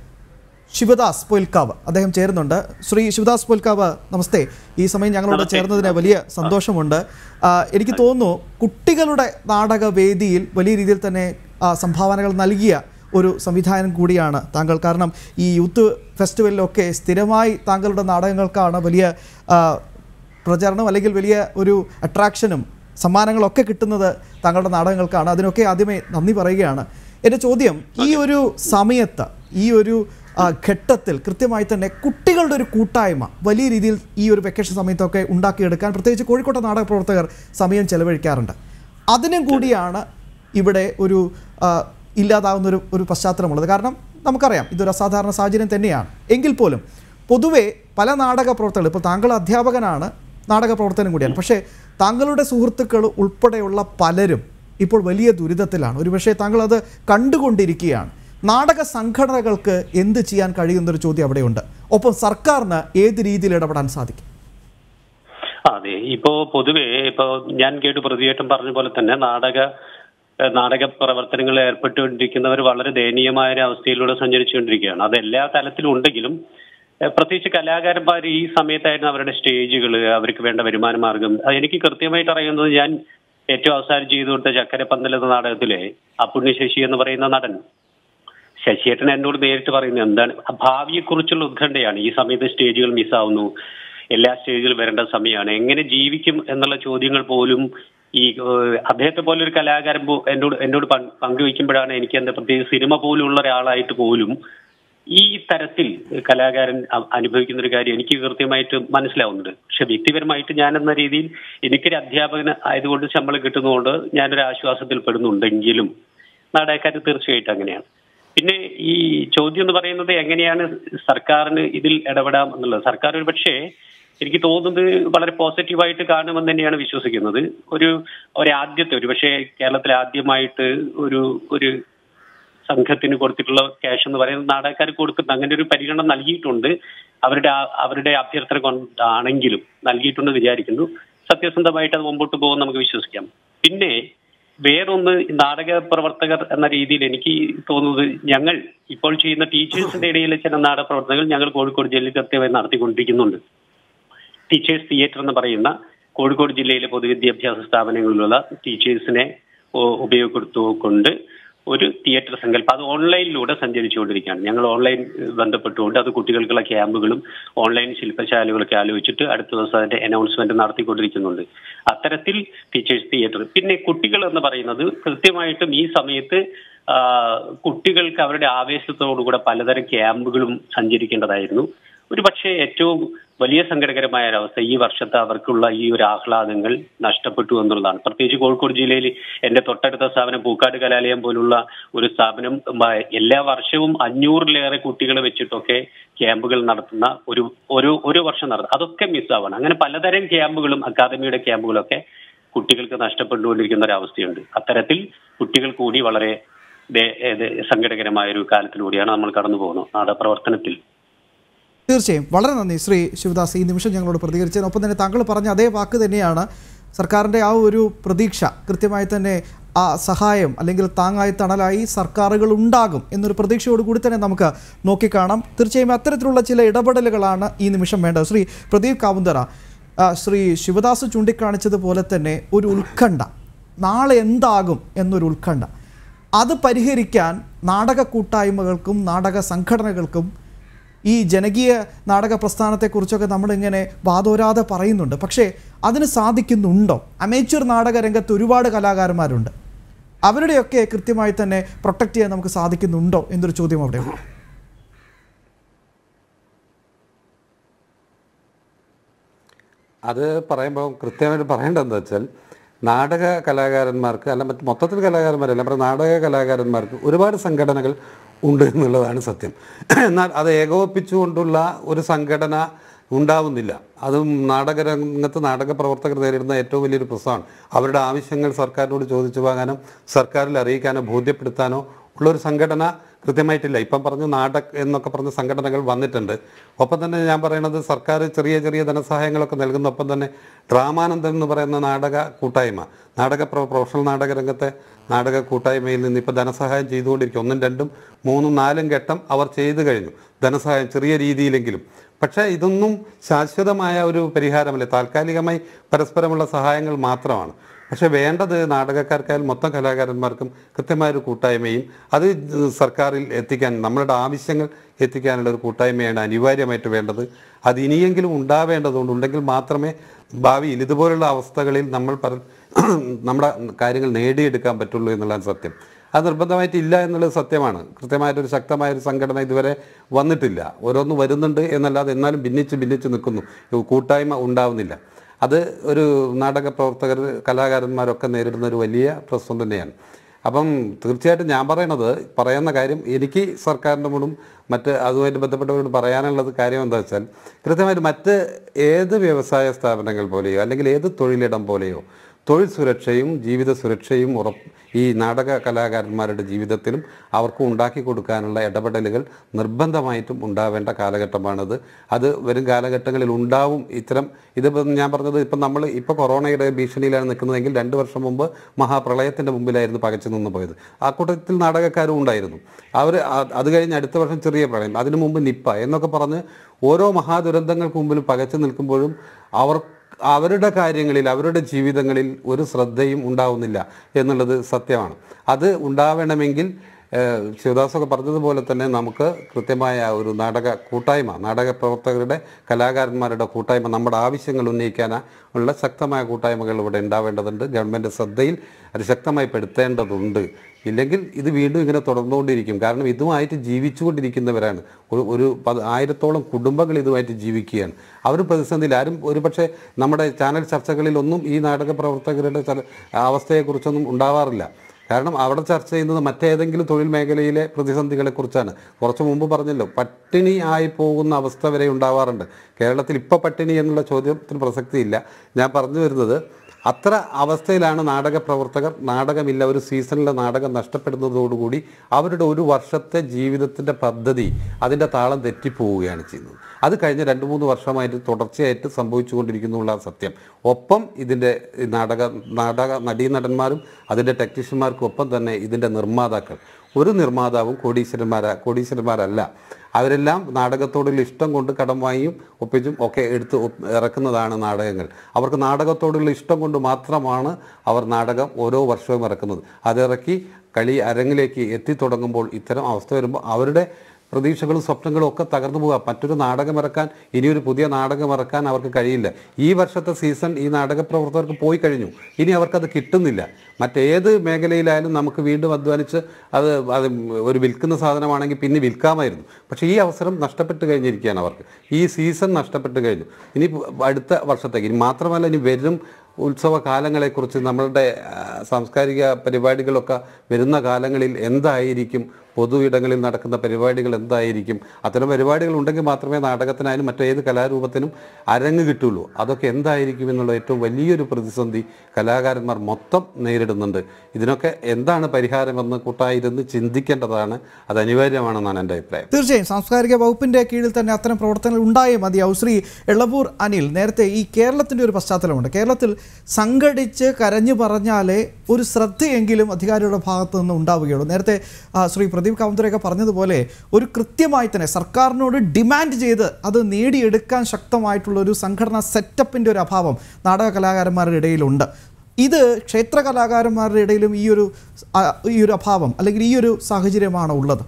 Speaker 1: ശിവദാസ് പൊൽക്കാവ് അദ്ദേഹം ചേരുന്നുണ്ട് ശ്രീ ശിവദാസ് പൊൽക്കാവ് നമസ്തേ ഈ സമയം ഞങ്ങളോട് ചേർന്നതിന് വലിയ സന്തോഷമുണ്ട് ആ, എനിക്ക് തോന്നുന്നു കുട്ടികളുടെ നാടകവേദിയിൽ വലിയ രീതിയിൽ തന്നെ ആ, സംഭാവനകൾ നൽകിയ ഒരു സംവിധാനം കൂടിയാണ് താങ്കൾ കാരണം ഈ യൂത്ത് ഫെസ്റ്റിവലിലൊക്കെ സ്ഥിരമായി താങ്കളുടെ നാടകങ്ങൾക്കാണ് വലിയ ആ, പ്രചരണം അല്ലെങ്കിൽ വലിയ ഒരു അട്രാക്ഷനും സമ്മാനങ്ങളൊക്കെ കിട്ടുന്നത് താങ്കളുടെ നാടകങ്ങൾക്കാണ് അതിനൊക്കെ ആദ്യമേ നന്ദി പറയുകയാണ് എൻ്റെ ചോദ്യം ഈ ഒരു സമയത്ത് ഈ ഒരു ആ, ഘട്ടത്തിൽ കൃത്യമായി തന്നെ കുട്ടികളുടെ ഒരു കൂട്ടായ്മ വലിയ രീതിയിൽ ഈ ഒരു വെക്കേഷൻ സമയത്തൊക്കെ ഉണ്ടാക്കിയെടുക്കാൻ പ്രത്യേകിച്ച് കോഴിക്കോട്ടെ നാടക പ്രവർത്തകർ സമയം ചെലവഴിക്കാറുണ്ട് അതിനും കൂടിയാണ് ഇവിടെ ഒരു ആ, ഇല്ലാതാവുന്ന ഒരു ഒരു പശ്ചാത്തലമുള്ളത് കാരണം നമുക്കറിയാം ഇതൊരു അസാധാരണ സാഹചര്യം തന്നെയാണ് എങ്കിൽ പോലും പൊതുവേ പല നാടക പ്രവർത്തകർ ഇപ്പോൾ താങ്കൾ അധ്യാപകനാണ് നാടക പ്രവർത്തനം കൂടിയാണ് പക്ഷേ താങ്കളുടെ സുഹൃത്തുക്കൾ ഉൾപ്പെടെയുള്ള പലരും ഇപ്പോൾ വലിയ ദുരിതത്തിലാണ് ഒരുപക്ഷെ താങ്കൾ അത് കണ്ടുകൊണ്ടിരിക്കുകയാണ് നാടക സംഘടനകൾക്ക് എന്ത് ചെയ്യാൻ കഴിയുന്നൊരു ചോദ്യം അവിടെയുണ്ട് ഒപ്പം സർക്കാരിന് ഏത് രീതിയിൽ ഇടപെടാൻ സാധിക്കും
Speaker 6: അതെ ഇപ്പോ പൊതുവെ ഇപ്പോ ഞാൻ കേട്ടു പ്രതിയേറ്റം പറഞ്ഞ പോലെ തന്നെ നാടക ഏഹ് നാടക പ്രവർത്തനങ്ങളിൽ ഏർപ്പെട്ടുകൊണ്ടിരിക്കുന്നവർ വളരെ ദയനീയമായ ഒരു അവസ്ഥയിലൂടെ സഞ്ചരിച്ചുകൊണ്ടിരിക്കുകയാണ് അത് എല്ലാ തലത്തിലും ഉണ്ടെങ്കിലും ഏഹ് പ്രത്യേകിച്ച് കലാകാരന്മാർ ഈ സമയത്തായിരുന്നു അവരുടെ സ്റ്റേജുകൾ അവർക്ക് വേണ്ട വരുമാന മാർഗം അത് എനിക്ക് കൃത്യമായിട്ട് അറിയുന്നത് ഞാൻ ഏറ്റവും അവസാനം ചെയ്തു കൊടുത്ത ചക്കരപ്പന്തൽ എന്ന നാടകത്തിലെ അപ്പുണ്യ ശശി എന്ന് പറയുന്ന നടൻ ശശിയേട്ടൻ എന്നോട് നേരിട്ട് പറയുന്നത് എന്താണ് ഭാവിയെക്കുറിച്ചുള്ള ഉത്കണ്ഠയാണ് ഈ സമയത്ത് സ്റ്റേജുകൾ മിസ്സാവുന്നു എല്ലാ സ്റ്റേജിലും വരേണ്ട സമയമാണ് എങ്ങനെ ജീവിക്കും എന്നുള്ള ചോദ്യങ്ങൾ പോലും ഈ ഏഹ്, അദ്ദേഹത്തെ പോലെ ഒരു കലാകാരൻ പോ- എന്നോട് എന്നോട് പങ്ക് പങ്കുവയ്ക്കുമ്പോഴാണ് എനിക്ക് എന്താ പ്രത്യേക സിനിമ പോലുള്ള ഒരാളായിട്ട് പോലും ഈ തരത്തിൽ കലാകാരൻ അ- അനുഭവിക്കുന്ന ഒരു കാര്യം എനിക്ക് കൃത്യമായിട്ട് മനസ്സിലാവുന്നുണ്ട് പക്ഷെ വ്യക്തിപരമായിട്ട് ഞാൻ എന്ന രീതിയിൽ എനിക്കൊരു അധ്യാപകൻ ആയതുകൊണ്ട് ശമ്പളം കിട്ടുന്നതുകൊണ്ട് ഞാനൊരു ആശ്വാസത്തിൽ പെടുന്നുണ്ടെങ്കിലും നാടകക്കാർ തീർച്ചയായിട്ടും അങ്ങനെയാണ് പിന്നെ ഈ ചോദ്യം എന്ന് പറയുന്നത് എങ്ങനെയാണ് സർക്കാരിന് ഇതിൽ ഇടപെടാം എന്നുള്ളത് സർക്കാർ ഒരു പക്ഷേ എനിക്ക് തോന്നുന്നത് വളരെ പോസിറ്റീവായിട്ട് കാണുമെന്ന് തന്നെയാണ് വിശ്വസിക്കുന്നത് ഒരു ഒരു ആദ്യത്തെ ഒരു പക്ഷേ കേരളത്തിൽ ആദ്യമായിട്ട് ഒരു ഒരു സംഘത്തിന് കൊടുത്തിട്ടുള്ള ക്യാഷ് എന്ന് പറയുന്നത് നാടകക്കാർ കൊടുക്കുന്ന അങ്ങനെ ഒരു പരിഗണന നൽകിയിട്ടുണ്ട് അവരുടെ ആ- അവരുടെ അഭ്യർത്ഥന കൊണ്ടാണെങ്കിലും നൽകിയിട്ടുണ്ടെന്ന് വിചാരിക്കുന്നു സത്യസന്ധമായിട്ട് അത് മുമ്പോട്ട് പോകും നമുക്ക് വിശ്വസിക്കാം പിന്നെ വേറൊന്ന് നാടക പ്രവർത്തകർ എന്ന രീതിയിൽ എനിക്ക് തോന്നുന്നത് ഞങ്ങൾ ഇപ്പോൾ ചെയ്യുന്ന ടീച്ചേഴ്സിന്റെ ഇടയിലെ ചില നാടക പ്രവർത്തകർ ഞങ്ങൾ കോഴിക്കോട് ജില്ലയിൽ കൃത്യമായി നടത്തിക്കൊണ്ടിരിക്കുന്നുണ്ട് ടീച്ചേഴ്സ് തിയേറ്റർ എന്ന് പറയുന്ന കോഴിക്കോട് ജില്ലയിലെ പൊതുവിദ്യാഭ്യാസ സ്ഥാപനങ്ങളിലുള്ള ടീച്ചേഴ്സിനെ ഉ- ഉപയോഗപ്പെടുത്തുകൊണ്ട് ഒരു തിയേറ്റർ സങ്കല്പം അത് ഓൺലൈനിലൂടെ സഞ്ചരിച്ചുകൊണ്ടിരിക്കുകയാണ് ഞങ്ങൾ ഓൺലൈൻ ഏഹ്, ബന്ധപ്പെട്ടുകൊണ്ട് അത് കുട്ടികൾക്കുള്ള ക്യാമ്പുകളും ഓൺലൈൻ ശില്പശാലകളൊക്കെ ആലോചിച്ചിട്ട് അടുത്ത ദിവസം അതിന്റെ അനൗൺസ്മെന്റ് നടത്തിക്കൊണ്ടിരിക്കുന്നുണ്ട് അത്തരത്തിൽ ടീച്ചേഴ്സ് തിയേറ്റർ പിന്നെ കുട്ടികൾ എന്ന് പറയുന്നത് കൃത്യമായിട്ടും ഈ സമയത്ത് ആ, കുട്ടികൾക്ക് അവരുടെ ആവേശത്തോടുകൂടെ പലതരം ക്യാമ്പുകളും സഞ്ചരിക്കേണ്ടതായിരുന്നു ഒരു പക്ഷേ ഏറ്റവും വലിയ സങ്കടകരമായ ഒരവസ്ഥ ഈ വർഷത്തെ അവർക്കുള്ള ഈ ഒരു ആഹ്ലാദങ്ങൾ നഷ്ടപ്പെട്ടു എന്നുള്ളതാണ് പ്രത്യേകിച്ച് കോഴിക്കോട് ജില്ലയിൽ എന്റെ തൊട്ടടുത്ത സ്ഥാപനം പൂക്കാട് കലാലയം പോലുള്ള ഒരു സ്ഥാപനം മ, എല്ലാ വർഷവും അഞ്ഞൂറിലേറെ കുട്ടികളെ വെച്ചിട്ടൊക്കെ ക്യാമ്പുകൾ നടത്തുന്ന ഒരു ഒരു ഒരു വർഷം നടത്തും അതൊക്കെ മിസ്സാവണം അങ്ങനെ പലതരം ക്യാമ്പുകളും അക്കാദമിയുടെ ക്യാമ്പുകളൊക്കെ കുട്ടികൾക്ക് നഷ്ടപ്പെട്ടുകൊണ്ടിരിക്കുന്ന ഒരു അവസ്ഥയുണ്ട് അത്തരത്തിൽ കുട്ടികൾ കൂടി വളരെ ദേ- ഏത് സങ്കടകരമായ ഒരു കാലത്തിലൂടെയാണ് നമ്മൾ കടന്നു പോകുന്നത് നാടകപ്രവർത്തനത്തിൽ
Speaker 1: തീർച്ചയായും വളരെ നന്ദി ശ്രീ ശിവദാസ് ഈ നിമിഷം ഞങ്ങളോട് പ്രതികരിച്ചതിന് ഒപ്പം തന്നെ താങ്കൾ പറഞ്ഞ അതേ വാക്ക് തന്നെയാണ് സർക്കാരിൻ്റെ ആ ഒരു പ്രതീക്ഷ കൃത്യമായി തന്നെ ആ സഹായം അല്ലെങ്കിൽ താങ്ങായി തണലായി സർക്കാരുകൾ ഉണ്ടാകും എന്നൊരു പ്രതീക്ഷയോട് കൂടി തന്നെ നമുക്ക് നോക്കിക്കാണാം തീർച്ചയായും അത്തരത്തിലുള്ള ചില ഇടപെടലുകളാണ് ഈ നിമിഷം വേണ്ടത് ശ്രീ പ്രദീപ് കാവുന്തറ ആ, ശ്രീ ശിവദാസ് ചൂണ്ടിക്കാണിച്ചതുപോലെ തന്നെ ഒരു ഉത്കണ്ഠ നാളെ എന്താകും എന്നൊരു ഉത്കണ്ഠ അത് പരിഹരിക്കാൻ നാടക കൂട്ടായ്മകൾക്കും നാടക സംഘടനകൾക്കും ഈ ജനകീയ നാടക പ്രസ്ഥാനത്തെക്കുറിച്ചൊക്കെ നമ്മളിങ്ങനെ വാതോരാതെ പറയുന്നുണ്ട് പക്ഷേ അതിന് സാധിക്കുന്നുണ്ടോ അമേച്വർ നാടക രംഗത്ത് ഒരുപാട് കലാകാരന്മാരുണ്ട് അവരുടെയൊക്കെ കൃത്യമായി തന്നെ പ്രൊട്ടക്റ്റ് ചെയ്യാൻ നമുക്ക് സാധിക്കുന്നുണ്ടോ എന്നൊരു ചോദ്യം അവിടെയുണ്ട്
Speaker 2: അത് പറയുമ്പോൾ കൃത്യമായിട്ട് പറയേണ്ടത് എന്താ വെച്ചാൽ നാടക കലാകാരന്മാർക്ക് അല്ല മറ്റ് മൊത്തത്തിൽ കലാകാരന്മാരല്ല നമ്മുടെ നാടക കലാകാരന്മാർക്ക് ഒരുപാട് സംഘടനകൾ ഉണ്ട് എന്നുള്ളതാണ് സത്യം എന്നാൽ അത് ഏകോപിപ്പിച്ചുകൊണ്ടുള്ള ഒരു സംഘടന ഉണ്ടാവുന്നില്ല അതും നാടകരംഗത്ത് നാടക പ്രവർത്തകർ നേരിടുന്ന ഏറ്റവും വലിയൊരു പ്രശ്നമാണ് അവരുടെ ആവശ്യങ്ങൾ സർക്കാരിനോട് ചോദിച്ചു വാങ്ങാനോ സർക്കാരിൽ അറിയിക്കാനോ ബോധ്യപ്പെടുത്താനോ ഉള്ളൊരു സംഘടന കൃത്യമായിട്ടില്ല ഇപ്പം പറഞ്ഞു നാടക് എന്നൊക്കെ പറഞ്ഞ സംഘടനകൾ വന്നിട്ടുണ്ട് ഒപ്പം തന്നെ ഞാൻ പറയുന്നത് സർക്കാർ ചെറിയ ചെറിയ ധനസഹായങ്ങളൊക്കെ നൽകുന്ന ഒപ്പം തന്നെ ഡ്രാമാനന്ദം എന്ന് പറയുന്ന നാടക കൂട്ടായ്മ നാടക പ്രൊ- പ്രൊഫഷണൽ നാടക രംഗത്തെ നാടക കൂട്ടായ്മയിൽ നിന്ന് ഇപ്പോൾ ധനസഹായം ചെയ്തുകൊണ്ടിരിക്കും ഒന്നും രണ്ടും മൂന്നും നാലും ഘട്ടം അവർ ചെയ്തു കഴിഞ്ഞു ധനസഹായം ചെറിയ രീതിയിലെങ്കിലും പക്ഷേ ഇതൊന്നും ശാശ്വതമായ ഒരു പരിഹാരമല്ല താൽക്കാലികമായി പരസ്പരമുള്ള സഹായങ്ങൾ മാത്രമാണ് പക്ഷെ വേണ്ടത് നാടകക്കാർക്കായാലും മൊത്തം കലാകാരന്മാർക്കും കൃത്യമായൊരു കൂട്ടായ്മയും അത് സർക്കാരിൽ എത്തിക്കാൻ നമ്മളുടെ ആവശ്യങ്ങൾ എത്തിക്കാനുള്ള ഒരു കൂട്ടായ്മയാണ് അനിവാര്യമായിട്ട് വേണ്ടത് അത് ഇനിയെങ്കിലും ഉണ്ടാവേണ്ടതുകൊണ്ട് ഉണ്ടെങ്കിൽ മാത്രമേ ഭാവിയിൽ ഇതുപോലുള്ള അവസ്ഥകളിൽ നമ്മൾ പല നമ്മുടെ കാര്യങ്ങൾ നേടിയെടുക്കാൻ പറ്റുള്ളൂ എന്നുള്ളതാണ് സത്യം അത് നിർബന്ധമായിട്ട് ഇല്ല എന്നുള്ളത് സത്യമാണ് കൃത്യമായിട്ടൊരു ശക്തമായൊരു സംഘടന ഇതുവരെ വന്നിട്ടില്ല ഓരോന്ന് വരുന്നുണ്ട് എന്നല്ലാതെ എന്നാലും ഭിന്നിച്ച് ഭിന്നിച്ച് നിൽക്കുന്നു കൂട്ടായ്മ ഉണ്ടാവുന്നില്ല അത് ഒരു നാടക പ്രവർത്തകർ കലാകാരന്മാരൊക്കെ നേരിടുന്ന ഒരു വലിയ പ്രശ്നം തന്നെയാണ് അപ്പം തീർച്ചയായിട്ടും ഞാൻ പറയണത് പറയുന്ന കാര്യം എനിക്ക് സർക്കാരിൻ്റെ മുഴുവൻ മറ്റ് അതുമായിട്ട് ബന്ധപ്പെട്ടവരോട് പറയാനുള്ളത് കാര്യം എന്താ വെച്ചാൽ കൃത്യമായിട്ട് മറ്റ് ഏത് വ്യവസായ സ്ഥാപനങ്ങൾ പോലെയോ അല്ലെങ്കിൽ ഏത് തൊഴിലിടം പോലെയോ തൊഴിൽ സുരക്ഷയും ജീവിത സുരക്ഷയും ഉറപ്പ് ഈ നാടക കലാകാരന്മാരുടെ ജീവിതത്തിലും അവർക്ക് ഉണ്ടാക്കി കൊടുക്കാനുള്ള ഇടപെടലുകൾ നിർബന്ധമായിട്ടും ഉണ്ടാവേണ്ട കാലഘട്ടമാണിത് അത് വരും കാലഘട്ടങ്ങളിൽ ഉണ്ടാവും ഇത്തരം ഇതിപ്പം ഞാൻ പറഞ്ഞത് ഇപ്പം നമ്മൾ ഇപ്പോൾ കൊറോണയുടെ ഭീഷണിയിലാണ് നിൽക്കുന്നതെങ്കിൽ രണ്ട് വർഷം മുമ്പ് മഹാപ്രളയത്തിൻ്റെ മുമ്പിലായിരുന്നു പകച്ചു നിന്ന് പോയത് ആ കൂട്ടത്തിൽ നാടകക്കാരും ഉണ്ടായിരുന്നു അവർ അത് കഴിഞ്ഞ് അടുത്ത വർഷം ചെറിയ പ്രളയം അതിനു മുമ്പ് നിപ്പ എന്നൊക്കെ പറഞ്ഞ് ഓരോ മഹാദുരന്തങ്ങൾക്ക് മുമ്പിൽ പകച്ചു നിൽക്കുമ്പോഴും അവർ അവരുടെ കാര്യങ്ങളിൽ അവരുടെ ജീവിതങ്ങളിൽ ഒരു ശ്രദ്ധയും ഉണ്ടാവുന്നില്ല എന്നുള്ളത് സത്യമാണ് അത് ഉണ്ടാവണമെങ്കിൽ ഏഹ്, ശിവദാസൊക്കെ പറഞ്ഞതുപോലെ തന്നെ നമുക്ക് കൃത്യമായ ഒരു നാടക കൂട്ടായ്മ നാടക പ്രവർത്തകരുടെ കലാകാരന്മാരുടെ കൂട്ടായ്മ നമ്മുടെ ആവശ്യങ്ങൾ ഉന്നയിക്കാൻ ഉള്ള ശക്തമായ കൂട്ടായ്മകൾ ഇവിടെ ഉണ്ടാവേണ്ടതുണ്ട് ഗവൺമെൻറ് ശ്രദ്ധയിൽ അത് ശക്തമായി പെടുത്തേണ്ടതുണ്ട് ഇല്ലെങ്കിൽ ഇത് വീണ്ടും ഇങ്ങനെ തുടർന്നുകൊണ്ടിരിക്കും കാരണം ഇതുമായിട്ട് ജീവിച്ചുകൊണ്ടിരിക്കുന്നവരാണ് ഒരു ഒരു പത് ആയിരത്തോളം കുടുംബങ്ങൾ ഇതുമായിട്ട് ജീവിക്കുകയാണ് അവർ പ്രതിസന്ധിയിൽ ആരും ഒരുപക്ഷെ നമ്മുടെ ചാനൽ ചർച്ചകളിലൊന്നും ഈ നാടക പ്രവർത്തകരുടെ ചില അവസ്ഥയെക്കുറിച്ചൊന്നും ഉണ്ടാവാറില്ല കാരണം അവിടെ ചർച്ച ചെയ്യുന്നത് മറ്റേതെങ്കിലും തൊഴിൽ മേഖലയിലെ പ്രതിസന്ധികളെക്കുറിച്ചാണ് കുറച്ച് മുമ്പ് പറഞ്ഞല്ലോ പട്ടിണി ആയി പോകുന്ന അവസ്ഥ വരെ ഉണ്ടാവാറുണ്ട് കേരളത്തിൽ ഇപ്പോൾ പട്ടിണി എന്നുള്ള ചോദ്യത്തിന് പ്രസക്തിയില്ല ഞാൻ പറഞ്ഞു വരുന്നത് അത്ര അവസ്ഥയിലാണ് നാടക പ്രവർത്തകർ നാടകമില്ല ഒരു സീസണിലെ നാടകം നഷ്ടപ്പെടുന്നതോടുകൂടി അവരുടെ ഒരു വർഷത്തെ ജീവിതത്തിൻ്റെ പദ്ധതി അതിൻ്റെ താളം തെറ്റിപ്പോവുകയാണ് ചെയ്യുന്നത് അത് കഴിഞ്ഞ രണ്ട് മൂന്ന് വർഷമായിട്ട് തുടർച്ചയായിട്ട് സംഭവിച്ചുകൊണ്ടിരിക്കുന്നുള്ള സത്യം ഒപ്പം ഇതിൻ്റെ ഈ നാടക നാടക നടീനടന്മാരും അതിൻ്റെ ടെക്നീഷ്യന്മാർക്കും ഒപ്പം തന്നെ ഇതിൻ്റെ നിർമ്മാതാക്കൾ ഒരു നിർമ്മാതാവും കോടീശ്വരന്മാരാ കോടീശ്വരന്മാരല്ല അവരെല്ലാം നാടകത്തോടുള്ള ഇഷ്ടം കൊണ്ട് കടം വാങ്ങിയും ഒപ്പിച്ചും ഒക്കെ എടുത്ത് ഒപ്പ് ഇറക്കുന്നതാണ് നാടകങ്ങൾ അവർക്ക് നാടകത്തോടുള്ള ഇഷ്ടം കൊണ്ട് മാത്രമാണ് അവർ നാടകം ഓരോ വർഷവും ഇറക്കുന്നത് അതിറക്കി കളി അരങ്ങിലേക്ക് എത്തിത്തുടങ്ങുമ്പോൾ ഇത്തരം അവസ്ഥ വരുമ്പോൾ അവരുടെ പ്രതീക്ഷകളും സ്വപ്നങ്ങളും ഒക്കെ തകർന്നു പോവുക മറ്റൊരു നാടകം ഇറക്കാൻ ഇനിയൊരു പുതിയ നാടകം ഇറക്കാൻ അവർക്ക് കഴിയില്ല ഈ വർഷത്തെ സീസൺ ഈ നാടക പ്രവർത്തകർക്ക് പോയി കഴിഞ്ഞു ഇനി അവർക്കത് കിട്ടുന്നില്ല മറ്റേത് മേഖലയിലായാലും നമുക്ക് വീണ്ടും അധ്വാനിച്ച് അത് അത് ഒരു വിൽക്കുന്ന സാധനമാണെങ്കിൽ പിന്നെ വിൽക്കാമായിരുന്നു പക്ഷേ ഈ അവസരം നഷ്ടപ്പെട്ട് കഴിഞ്ഞിരിക്കുകയാണ് അവർക്ക് ഈ സീസൺ നഷ്ടപ്പെട്ട് കഴിഞ്ഞു ഇനി അടുത്ത വർഷത്തേക്ക് ഇനി മാത്രമല്ല ഇനി വരും ഉത്സവ കാലങ്ങളെക്കുറിച്ച് നമ്മളുടെ ആ, സാംസ്കാരിക പരിപാടികളൊക്കെ വരുന്ന കാലങ്ങളിൽ എന്തായിരിക്കും പൊതു ഇടങ്ങളിൽ നടക്കുന്ന പരിപാടികൾ എന്തായിരിക്കും അത്തരം പരിപാടികൾ ഉണ്ടെങ്കിൽ മാത്രമേ നാടകത്തിനായാലും മറ്റേത് കലാരൂപത്തിനും അരങ്ങ് കിട്ടുള്ളൂ അതൊക്കെ എന്തായിരിക്കും എന്നുള്ള ഏറ്റവും വലിയൊരു പ്രതിസന്ധി കലാകാരന്മാർ മൊത്തം നേരിടുന്നുണ്ട് ഇതിനൊക്കെ എന്താണ് പരിഹാരമെന്ന് കൂട്ടായിരുന്ന് ചിന്തിക്കേണ്ടതാണ് അത് അനിവാര്യമാണെന്നാണ് എൻ്റെ അഭിപ്രായം
Speaker 1: തീർച്ചയായും സാംസ്കാരിക വകുപ്പിന്റെ കീഴിൽ തന്നെ അത്തരം പ്രവർത്തനങ്ങൾ ഉണ്ടായേ മതിയാവും ശ്രീ എളവൂർ അനിൽ നേരത്തെ ഈ കേരളത്തിന്റെ ഒരു പശ്ചാത്തലമുണ്ട് കേരളത്തിൽ സംഘടിച്ച് കരഞ്ഞു പറഞ്ഞാലേ ഒരു ശ്രദ്ധയെങ്കിലും അധികാരികളുടെ ഭാഗത്തു നിന്ന് ഉണ്ടാവുകയുള്ളൂ നേരത്തെ ആ, ശ്രീ പ്രദീപ് കാമത്തുരയൊക്കെ പറഞ്ഞതുപോലെ ഒരു കൃത്യമായി തന്നെ സർക്കാരിനോട് ഡിമാൻഡ് ചെയ്ത് അത് നേടിയെടുക്കാൻ ശക്തമായിട്ടുള്ള ഒരു സംഘടനാ സെറ്റപ്പിന്റെ ഒരു അഭാവം നാടക കലാകാരന്മാരുടെ ഇടയിലുണ്ട് ഇത് ക്ഷേത്ര കലാകാരന്മാരുടെ ഇടയിലും ഈ ഒരു ആ, ഈ ഒരു അഭാവം അല്ലെങ്കിൽ ഈ ഒരു സാഹചര്യമാണ് ഉള്ളത്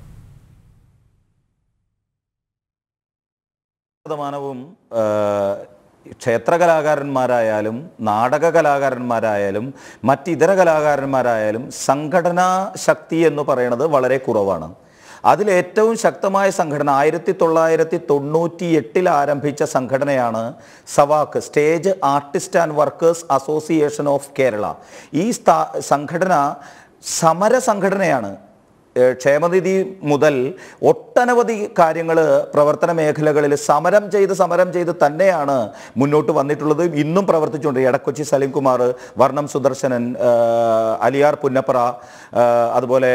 Speaker 3: ശതമാനവും ആ, ക്ഷേത്ര കലാകാരന്മാരായാലും നാടക കലാകാരന്മാരായാലും മറ്റിതര കലാകാരന്മാരായാലും സംഘടനാ ശക്തി എന്ന് പറയുന്നത് വളരെ കുറവാണ് അതിലേറ്റവും ശക്തമായ സംഘടന ആയിരത്തി തൊള്ളായിരത്തി തൊണ്ണൂറ്റി എട്ടിൽ ആരംഭിച്ച സംഘടനയാണ് സവാക്ക് stage artist and workers association of Kerala ഈ സ്ഥാ സംഘടന സമര സംഘടനയാണ് ഏഹ് ക്ഷേമനിധി മുതൽ ഒട്ടനവധി കാര്യങ്ങൾ പ്രവർത്തന മേഖലകളിൽ സമരം ചെയ്ത് സമരം ചെയ്ത് തന്നെയാണ് മുന്നോട്ട് വന്നിട്ടുള്ളത് ഇന്നും പ്രവർത്തിച്ചുകൊണ്ട് എടക്കൊച്ചി സലീംകുമാർ വർണ്ണം സുദർശനൻ ഏഹ് അലിയാർ പുന്നപ്പറ ഏഹ് അതുപോലെ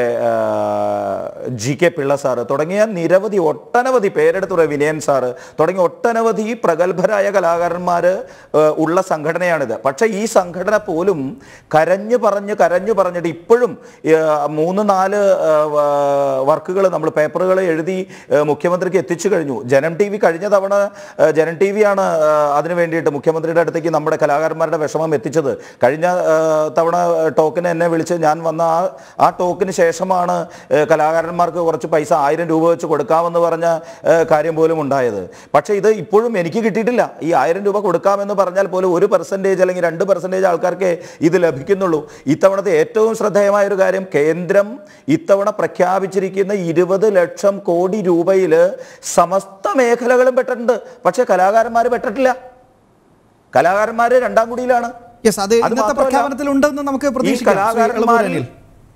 Speaker 3: ഏഹ് ജി കെ പിള്ള സാറ് തുടങ്ങിയ നിരവധി ഒട്ടനവധി പേരെടുത്ത് പറയാം വിനയൻ സാറ് തുടങ്ങിയ ഒട്ടനവധി പ്രഗത്ഭരായ കലാകാരന്മാർ ഉള്ള സംഘടനയാണിത് പക്ഷേ ഈ സംഘടന പോലും കരഞ്ഞു പറഞ്ഞ് കരഞ്ഞു പറഞ്ഞിട്ട് ഇപ്പോഴും ഏഹ്, മൂന്ന് നാല് വർക്കുകൾ നമ്മൾ പേപ്പറുകൾ എഴുതി ഏഹ്, മുഖ്യമന്ത്രിക്ക് എത്തിച്ചു കഴിഞ്ഞു ജനം ടി വി കഴിഞ്ഞ തവണ ഏഹ്, ജനം ടി വിയാണ് അതിനു വേണ്ടിയിട്ട് മുഖ്യമന്ത്രിയുടെ അടുത്തേക്ക് നമ്മുടെ കലാകാരന്മാരുടെ വിഷമം എത്തിച്ചത് കഴിഞ്ഞ ഏഹ്, തവണ ടോക്കിന് എന്നെ വിളിച്ച് ഞാൻ വന്ന ആ ആ ടോക്കിന് ശേഷമാണ് ഏഹ്, കലാകാരന്മാർക്ക് കുറച്ച് പൈസ ആയിരം രൂപ വെച്ച് കൊടുക്കാമെന്ന് പറഞ്ഞ ഏഹ്, കാര്യം പോലും ഉണ്ടായത് പക്ഷേ ഇത് ഇപ്പോഴും എനിക്ക് കിട്ടിയിട്ടില്ല ഈ ആയിരം രൂപ കൊടുക്കാമെന്ന് പറഞ്ഞാൽ പോലും ഒരു പെർസെൻറ്റേജ് അല്ലെങ്കിൽ രണ്ട് പെർസെൻറ്റേജ് ആൾക്കാർക്ക് ഇത് ലഭിക്കുന്നുള്ളൂ ഇത്തവണത്തെ ഏറ്റവും ശ്രദ്ധേയമായ ഒരു കാര്യം കേന്ദ്രം ഇത്തവണ പ്രഖ്യാപിച്ചിരിക്കുന്ന ഇരുപത് ലക്ഷം കോടി രൂപയിൽ സമസ്ത മേഖലകളും പെട്ടിട്ടുണ്ട് പക്ഷേ കലാകാരന്മാർ പെട്ടിട്ടില്ല കലാകാരന്മാർ രണ്ടാം കുടിയിലാണ്
Speaker 1: യെസ് അത് ഇന്നത്തെ
Speaker 3: മാത്രമല്ല,
Speaker 1: പ്രഖ്യാപനത്തിൽ ഉണ്ടെന്ന് നമുക്ക്
Speaker 3: ഈ
Speaker 1: പ്രതീക്ഷിക്കാം ശ്രീ എളവൂർ
Speaker 3: കലാകാരന്മാരിൽ
Speaker 1: അനിൽ.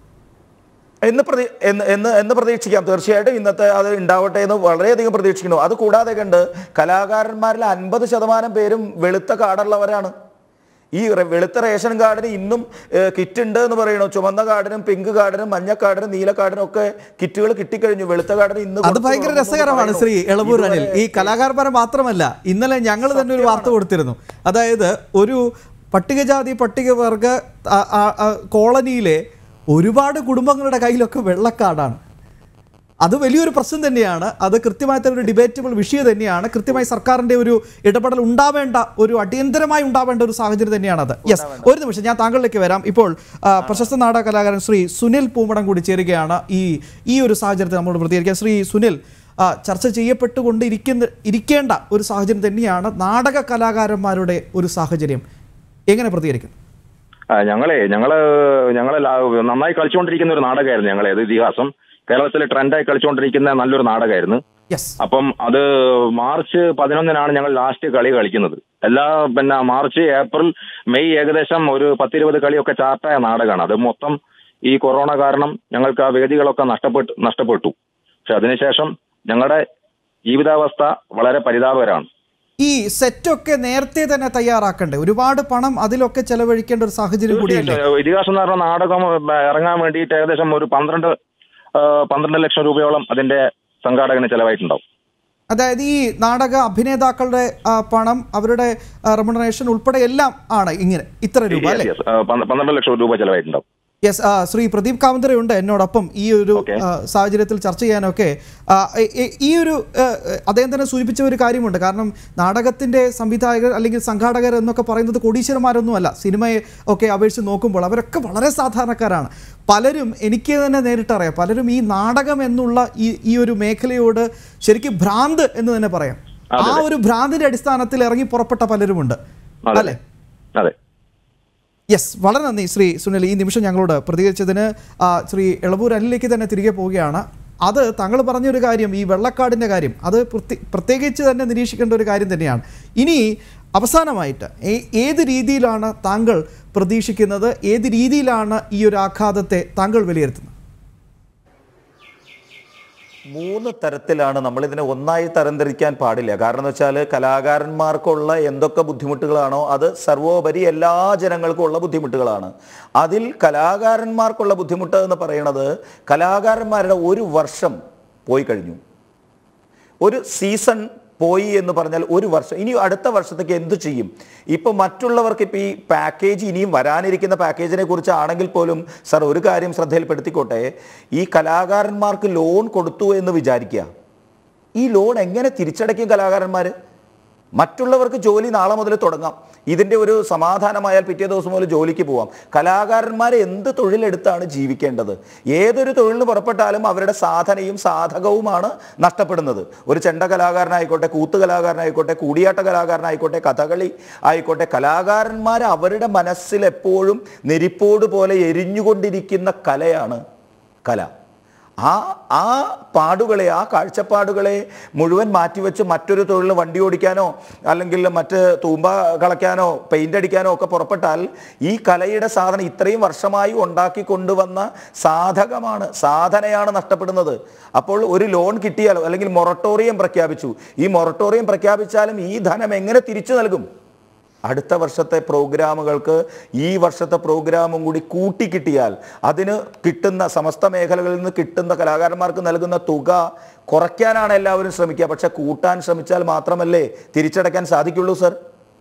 Speaker 3: എന്ന് പ്രതി എന്ന് എന്ന് എന്ന് പ്രതീക്ഷിക്കാം തീർച്ചയായിട്ടും ഇന്നത്തെ അത് ഉണ്ടാവട്ടെ എന്ന് വളരെയധികം പ്രതീക്ഷിക്കുന്നു അത് കൂടാതെ കണ്ട് കലാകാരന്മാരിൽ അൻപത് ശതമാനം പേരും വെളുത്ത കാർഡുള്ളവരാണ് ഈ റെ- വെളുത്ത റേഷൻ കാർഡിന് ഇന്നും ഏഹ്, കിറ്റ് ഉണ്ട് എന്ന് പറയണു ചുവന്ന കാർഡിനും പിങ്ക് കാർഡിനും മഞ്ഞ കാർഡിനും നീല കാർഡിനും ഒക്കെ കിറ്റുകൾ കിട്ടിക്കഴിഞ്ഞു വെളുത്ത കാർഡിന് ഇന്ന്
Speaker 1: അത്
Speaker 3: കൊടുത്തു
Speaker 1: ഭയങ്കര
Speaker 3: തുടങ്ങുന്നു എന്ന്
Speaker 1: രസകരമാണ്
Speaker 3: പറയുന്നു.
Speaker 1: ശ്രീ എളവൂർ അനിൽ
Speaker 3: ഇതുവരെ
Speaker 1: ഈ കലാകാരന്മാരെ മാത്രമല്ല ഇന്നലെ ഞങ്ങൾ തന്നെ ഒരു വാർത്ത കൊടുത്തിരുന്നു അതായത് ഒരു പട്ടികജാതി പട്ടികവർഗ ആ, ആ, ആ, കോളനിയിലെ ഒരുപാട് കുടുംബങ്ങളുടെ കയ്യിലൊക്കെ വെള്ളക്കാർഡാണ് അത് വലിയൊരു പ്രശ്നം തന്നെയാണ് അത് കൃത്യമായി തന്നെ ഒരു ഡിബേറ്റബിൾ വിഷയം തന്നെയാണ് കൃത്യമായി സർക്കാരിന്റെ ഒരു ഇടപെടൽ ഉണ്ടാവേണ്ട ഒരു അടിയന്തരമായി ഉണ്ടാവേണ്ട ഒരു സാഹചര്യം തന്നെയാണ് അത് യെസ് ഒരു നിമിഷം ഞാൻ താങ്കളിലേക്ക് വരാം ഇപ്പോൾ ആ, പ്രശസ്ത നാടക കലാകാരൻ ശ്രീ സുനിൽ പൂമടം കൂടി ചേരുകയാണ് ഈ ഈ ഒരു സാഹചര്യത്തിൽ നമ്മളോട് പ്രതികരിക്കാൻ ശ്രീ സുനിൽ ആ, ചർച്ച ചെയ്യപ്പെട്ടുകൊണ്ടിരിക്കുന്ന ഇരിക്കേണ്ട ഒരു സാഹചര്യം തന്നെയാണ് നാടക കലാകാരന്മാരുടെ ഒരു സാഹചര്യം എങ്ങനെ പ്രതികരിക്കും
Speaker 7: ആ, ഞങ്ങളെ ഞങ്ങള് ഞങ്ങളെ ലാ- നന്നായി കളിച്ചുകൊണ്ടിരിക്കുന്ന ഒരു നാടകമായിരുന്നു ഞങ്ങളെ അത് ഇതിഹാസം കേരളത്തിൽ ട്രെൻഡായി കളിച്ചുകൊണ്ടിരിക്കുന്ന നല്ലൊരു നാടകമായിരുന്നു
Speaker 1: യെസ്
Speaker 7: അപ്പം അത് മാർച്ച് പതിനൊന്നിനാണ് ഞങ്ങൾ ലാസ്റ്റ് കളി കളിക്കുന്നത് എല്ലാ പിന്നെ മാർച്ച് ഏപ്രിൽ മെയ് ഏകദേശം ഒരു പത്തിരുപത് കളിയൊക്കെ ചാർട്ടായ നാടകമാണ് അത് മൊത്തം ഈ കൊറോണ കാരണം ഞങ്ങൾക്ക് ആ വേദികളൊക്കെ നഷ്ടപ്പെട്ടു നഷ്ടപ്പെട്ടു പക്ഷെ അതിനുശേഷം ഞങ്ങളുടെ ജീവിതാവസ്ഥ വളരെ പരിതാപകരമാണ്
Speaker 1: ഈ സെറ്റൊക്കെ നേരത്തെ തന്നെ തയ്യാറാക്കണ്ടേ ഒരുപാട് പണം അതിലൊക്കെ ചെലവഴിക്കേണ്ട ഒരു സാഹചര്യം കൂടിയല്ലേ
Speaker 7: തീർച്ചയായിട്ടും ഇതിഹാസം എന്ന് പറഞ്ഞ നാടകം ഏ, ഇറങ്ങാൻ വേണ്ടിയിട്ട് ഏകദേശം ഒരു പന്ത്രണ്ട് ഏ, പന്ത്രണ്ട് ലക്ഷം രൂപയോളം അതിന്റെ സംഘാടകന് ചെലവായിട്ടുണ്ടാവും
Speaker 1: അതായത് ഈ നാടക അഭിനേതാക്കളുടെ ആ, പണം അവരുടെ റെമുണറേഷൻ ഉൾപ്പെടെ എല്ലാം ആണ് ഇങ്ങനെ ഇത്ര രൂപ
Speaker 7: Yes,
Speaker 1: അല്ലേ
Speaker 7: yes. ഏ, പന്ത്ര- പന്ത്രണ്ട് ലക്ഷം രൂപ ചെലവായിട്ടുണ്ടാവും
Speaker 1: യെസ് ശ്രീ പ്രദീപ് കാമന്തരയുണ്ട് എന്നോടൊപ്പം ഈ ഒരു
Speaker 7: Okay.
Speaker 1: ആ, സാഹചര്യത്തിൽ ചർച്ച ചെയ്യാനൊക്കെ ആ, ഈ- ഈ- ഈ ഒരു ആ, അദ്ദേഹം തന്നെ സൂചിപ്പിച്ച ഒരു കാര്യമുണ്ട് കാരണം നാടകത്തിൻ്റെ സംവിധായകർ അല്ലെങ്കിൽ സംഘാടകർ എന്നൊക്കെ പറയുന്നത് കോടീശ്വരന്മാരൊന്നുമല്ല സിനിമയെ ഒക്കെ അപേക്ഷിച്ച് നോക്കുമ്പോൾ അവരൊക്കെ വളരെ സാധാരണക്കാരാണ് പലരും എനിക്ക് തന്നെ നേരിട്ടറിയാം പലരും ഈ നാടകം എന്നുള്ള ഈ ഈ ഒരു മേഖലയോട് ശരിക്കും ഭ്രാന്ത് എന്ന് തന്നെ പറയാം ആ ഒരു ഭ്രാന്തിന്റെ അടിസ്ഥാനത്തിൽ ഇറങ്ങി പുറപ്പെട്ട പലരുമുണ്ട്
Speaker 7: അതെ.
Speaker 1: അല്ലേ
Speaker 7: അതെ
Speaker 1: യെസ് വളരെ നന്ദി ശ്രീ സുനിൽ ഈ നിമിഷം ഞങ്ങളോട് പ്രതികരിച്ചതിന് ആ, ശ്രീ എളവൂർ അല്ലിലേക്ക് തന്നെ തിരികെ പോവുകയാണ് അത് താങ്കൾ പറഞ്ഞൊരു കാര്യം ഈ വെള്ളക്കാടിൻ്റെ കാര്യം അത് പ്രത്യ- പ്രത്യേകിച്ച് തന്നെ നിരീക്ഷിക്കേണ്ട ഒരു കാര്യം തന്നെയാണ് ഇനി അവസാനമായിട്ട് ഏ- ഏത് രീതിയിലാണ് താങ്കൾ പ്രതീക്ഷിക്കുന്നത് ഏത് രീതിയിലാണ് ഈ ഒരു ആഘാതത്തെ താങ്കൾ വിലയിരുത്തുന്നത്
Speaker 3: മൂന്ന് തരത്തിലാണ് നമ്മൾ ഇതിനെ ഒന്നായി തരംതിരിക്കാൻ പാടില്ല കാരണം എന്ന് വെച്ചാൽ കലാകാരന്മാർക്കുള്ള എന്തൊക്കെ ബുദ്ധിമുട്ടുകളാണോ അത് സർവോപരി എല്ലാ ജനങ്ങൾക്കും ഉള്ള ബുദ്ധിമുട്ടുകളാണ് അതിൽ കലാകാരന്മാർക്കുള്ള ബുദ്ധിമുട്ട് എന്ന് പറയുന്നത് കലാകാരന്മാരുടെ ഒരു വർഷം പോയി കഴിഞ്ഞു ഒരു സീസൺ പോയി എന്ന് പറഞ്ഞാൽ ഒരു വർഷം ഇനി അടുത്ത വർഷത്തേക്ക് എന്തു ചെയ്യും ഇപ്പൊ മറ്റുള്ളവർക്ക് ഇപ്പൊ ഈ പാക്കേജ് ഇനിയും വരാനിരിക്കുന്ന പാക്കേജിനെ കുറിച്ചാണെങ്കിൽ പോലും സർ ഒരു കാര്യം ശ്രദ്ധയിൽപ്പെടുത്തിക്കോട്ടെ ഈ കലാകാരന്മാർക്ക് ലോൺ കൊടുത്തു എന്ന് വിചാരിക്കുക ഈ ലോൺ എങ്ങനെ തിരിച്ചടയ്ക്കും കലാകാരന്മാർ മറ്റുള്ളവർക്ക് ജോലി നാളെ മുതൽ തുടങ്ങാം ഇതിൻ്റെ ഒരു സമാധാനമായാൽ പിറ്റേ ദിവസം മുതൽ ജോലിക്ക് പോവാം കലാകാരന്മാർ എന്ത് തൊഴിലെടുത്താണ് ജീവിക്കേണ്ടത് ഏതൊരു തൊഴിലിന് പുറപ്പെട്ടാലും അവരുടെ സാധനയും സാധകവുമാണ് നഷ്ടപ്പെടുന്നത് ഒരു ചെണ്ട കലാകാരനായിക്കോട്ടെ കൂത്ത് കലാകാരനായിക്കോട്ടെ കൂടിയാട്ട കലാകാരനായിക്കോട്ടെ കഥകളി ആയിക്കോട്ടെ കലാകാരന്മാർ അവരുടെ മനസ്സിൽ എപ്പോഴും നെരിപ്പോട് പോലെ എരിഞ്ഞുകൊണ്ടിരിക്കുന്ന കലയാണ് കല ആ ആ പാടുകളെ ആ കാഴ്ചപ്പാടുകളെ മുഴുവൻ മാറ്റിവെച്ച് മറ്റൊരു തൊഴിലിന് വണ്ടി ഓടിക്കാനോ അല്ലെങ്കിൽ മറ്റ് തൂമ്പ കളയ്ക്കാനോ പെയിന്റ് അടിക്കാനോ ഒക്കെ പുറപ്പെട്ടാൽ ഈ കലയുടെ സാധനം ഇത്രയും വർഷമായി ഉണ്ടാക്കി കൊണ്ടുവന്ന സാധകമാണ് സാധനയാണ് നഷ്ടപ്പെടുന്നത് അപ്പോൾ ഒരു ലോൺ കിട്ടിയാലോ അല്ലെങ്കിൽ മൊറട്ടോറിയം പ്രഖ്യാപിച്ചു ഈ മൊറട്ടോറിയം പ്രഖ്യാപിച്ചാലും ഈ ധനം എങ്ങനെ തിരിച്ചു നൽകും അടുത്ത വർഷത്തെ പ്രോഗ്രാമുകൾക്ക് ഈ വർഷത്തെ പ്രോഗ്രാമും കൂടി കൂട്ടിക്കിട്ടിയാൽ അതിന് കിട്ടുന്ന സമസ്ത മേഖലകളിൽ നിന്ന് കിട്ടുന്ന കലാകാരന്മാർക്ക് നൽകുന്ന തുക കുറയ്ക്കാനാണ് എല്ലാവരും ശ്രമിക്കുക പക്ഷെ കൂട്ടാൻ ശ്രമിച്ചാൽ മാത്രമല്ലേ തിരിച്ചടയ്ക്കാൻ സാധിക്കുള്ളൂ സർ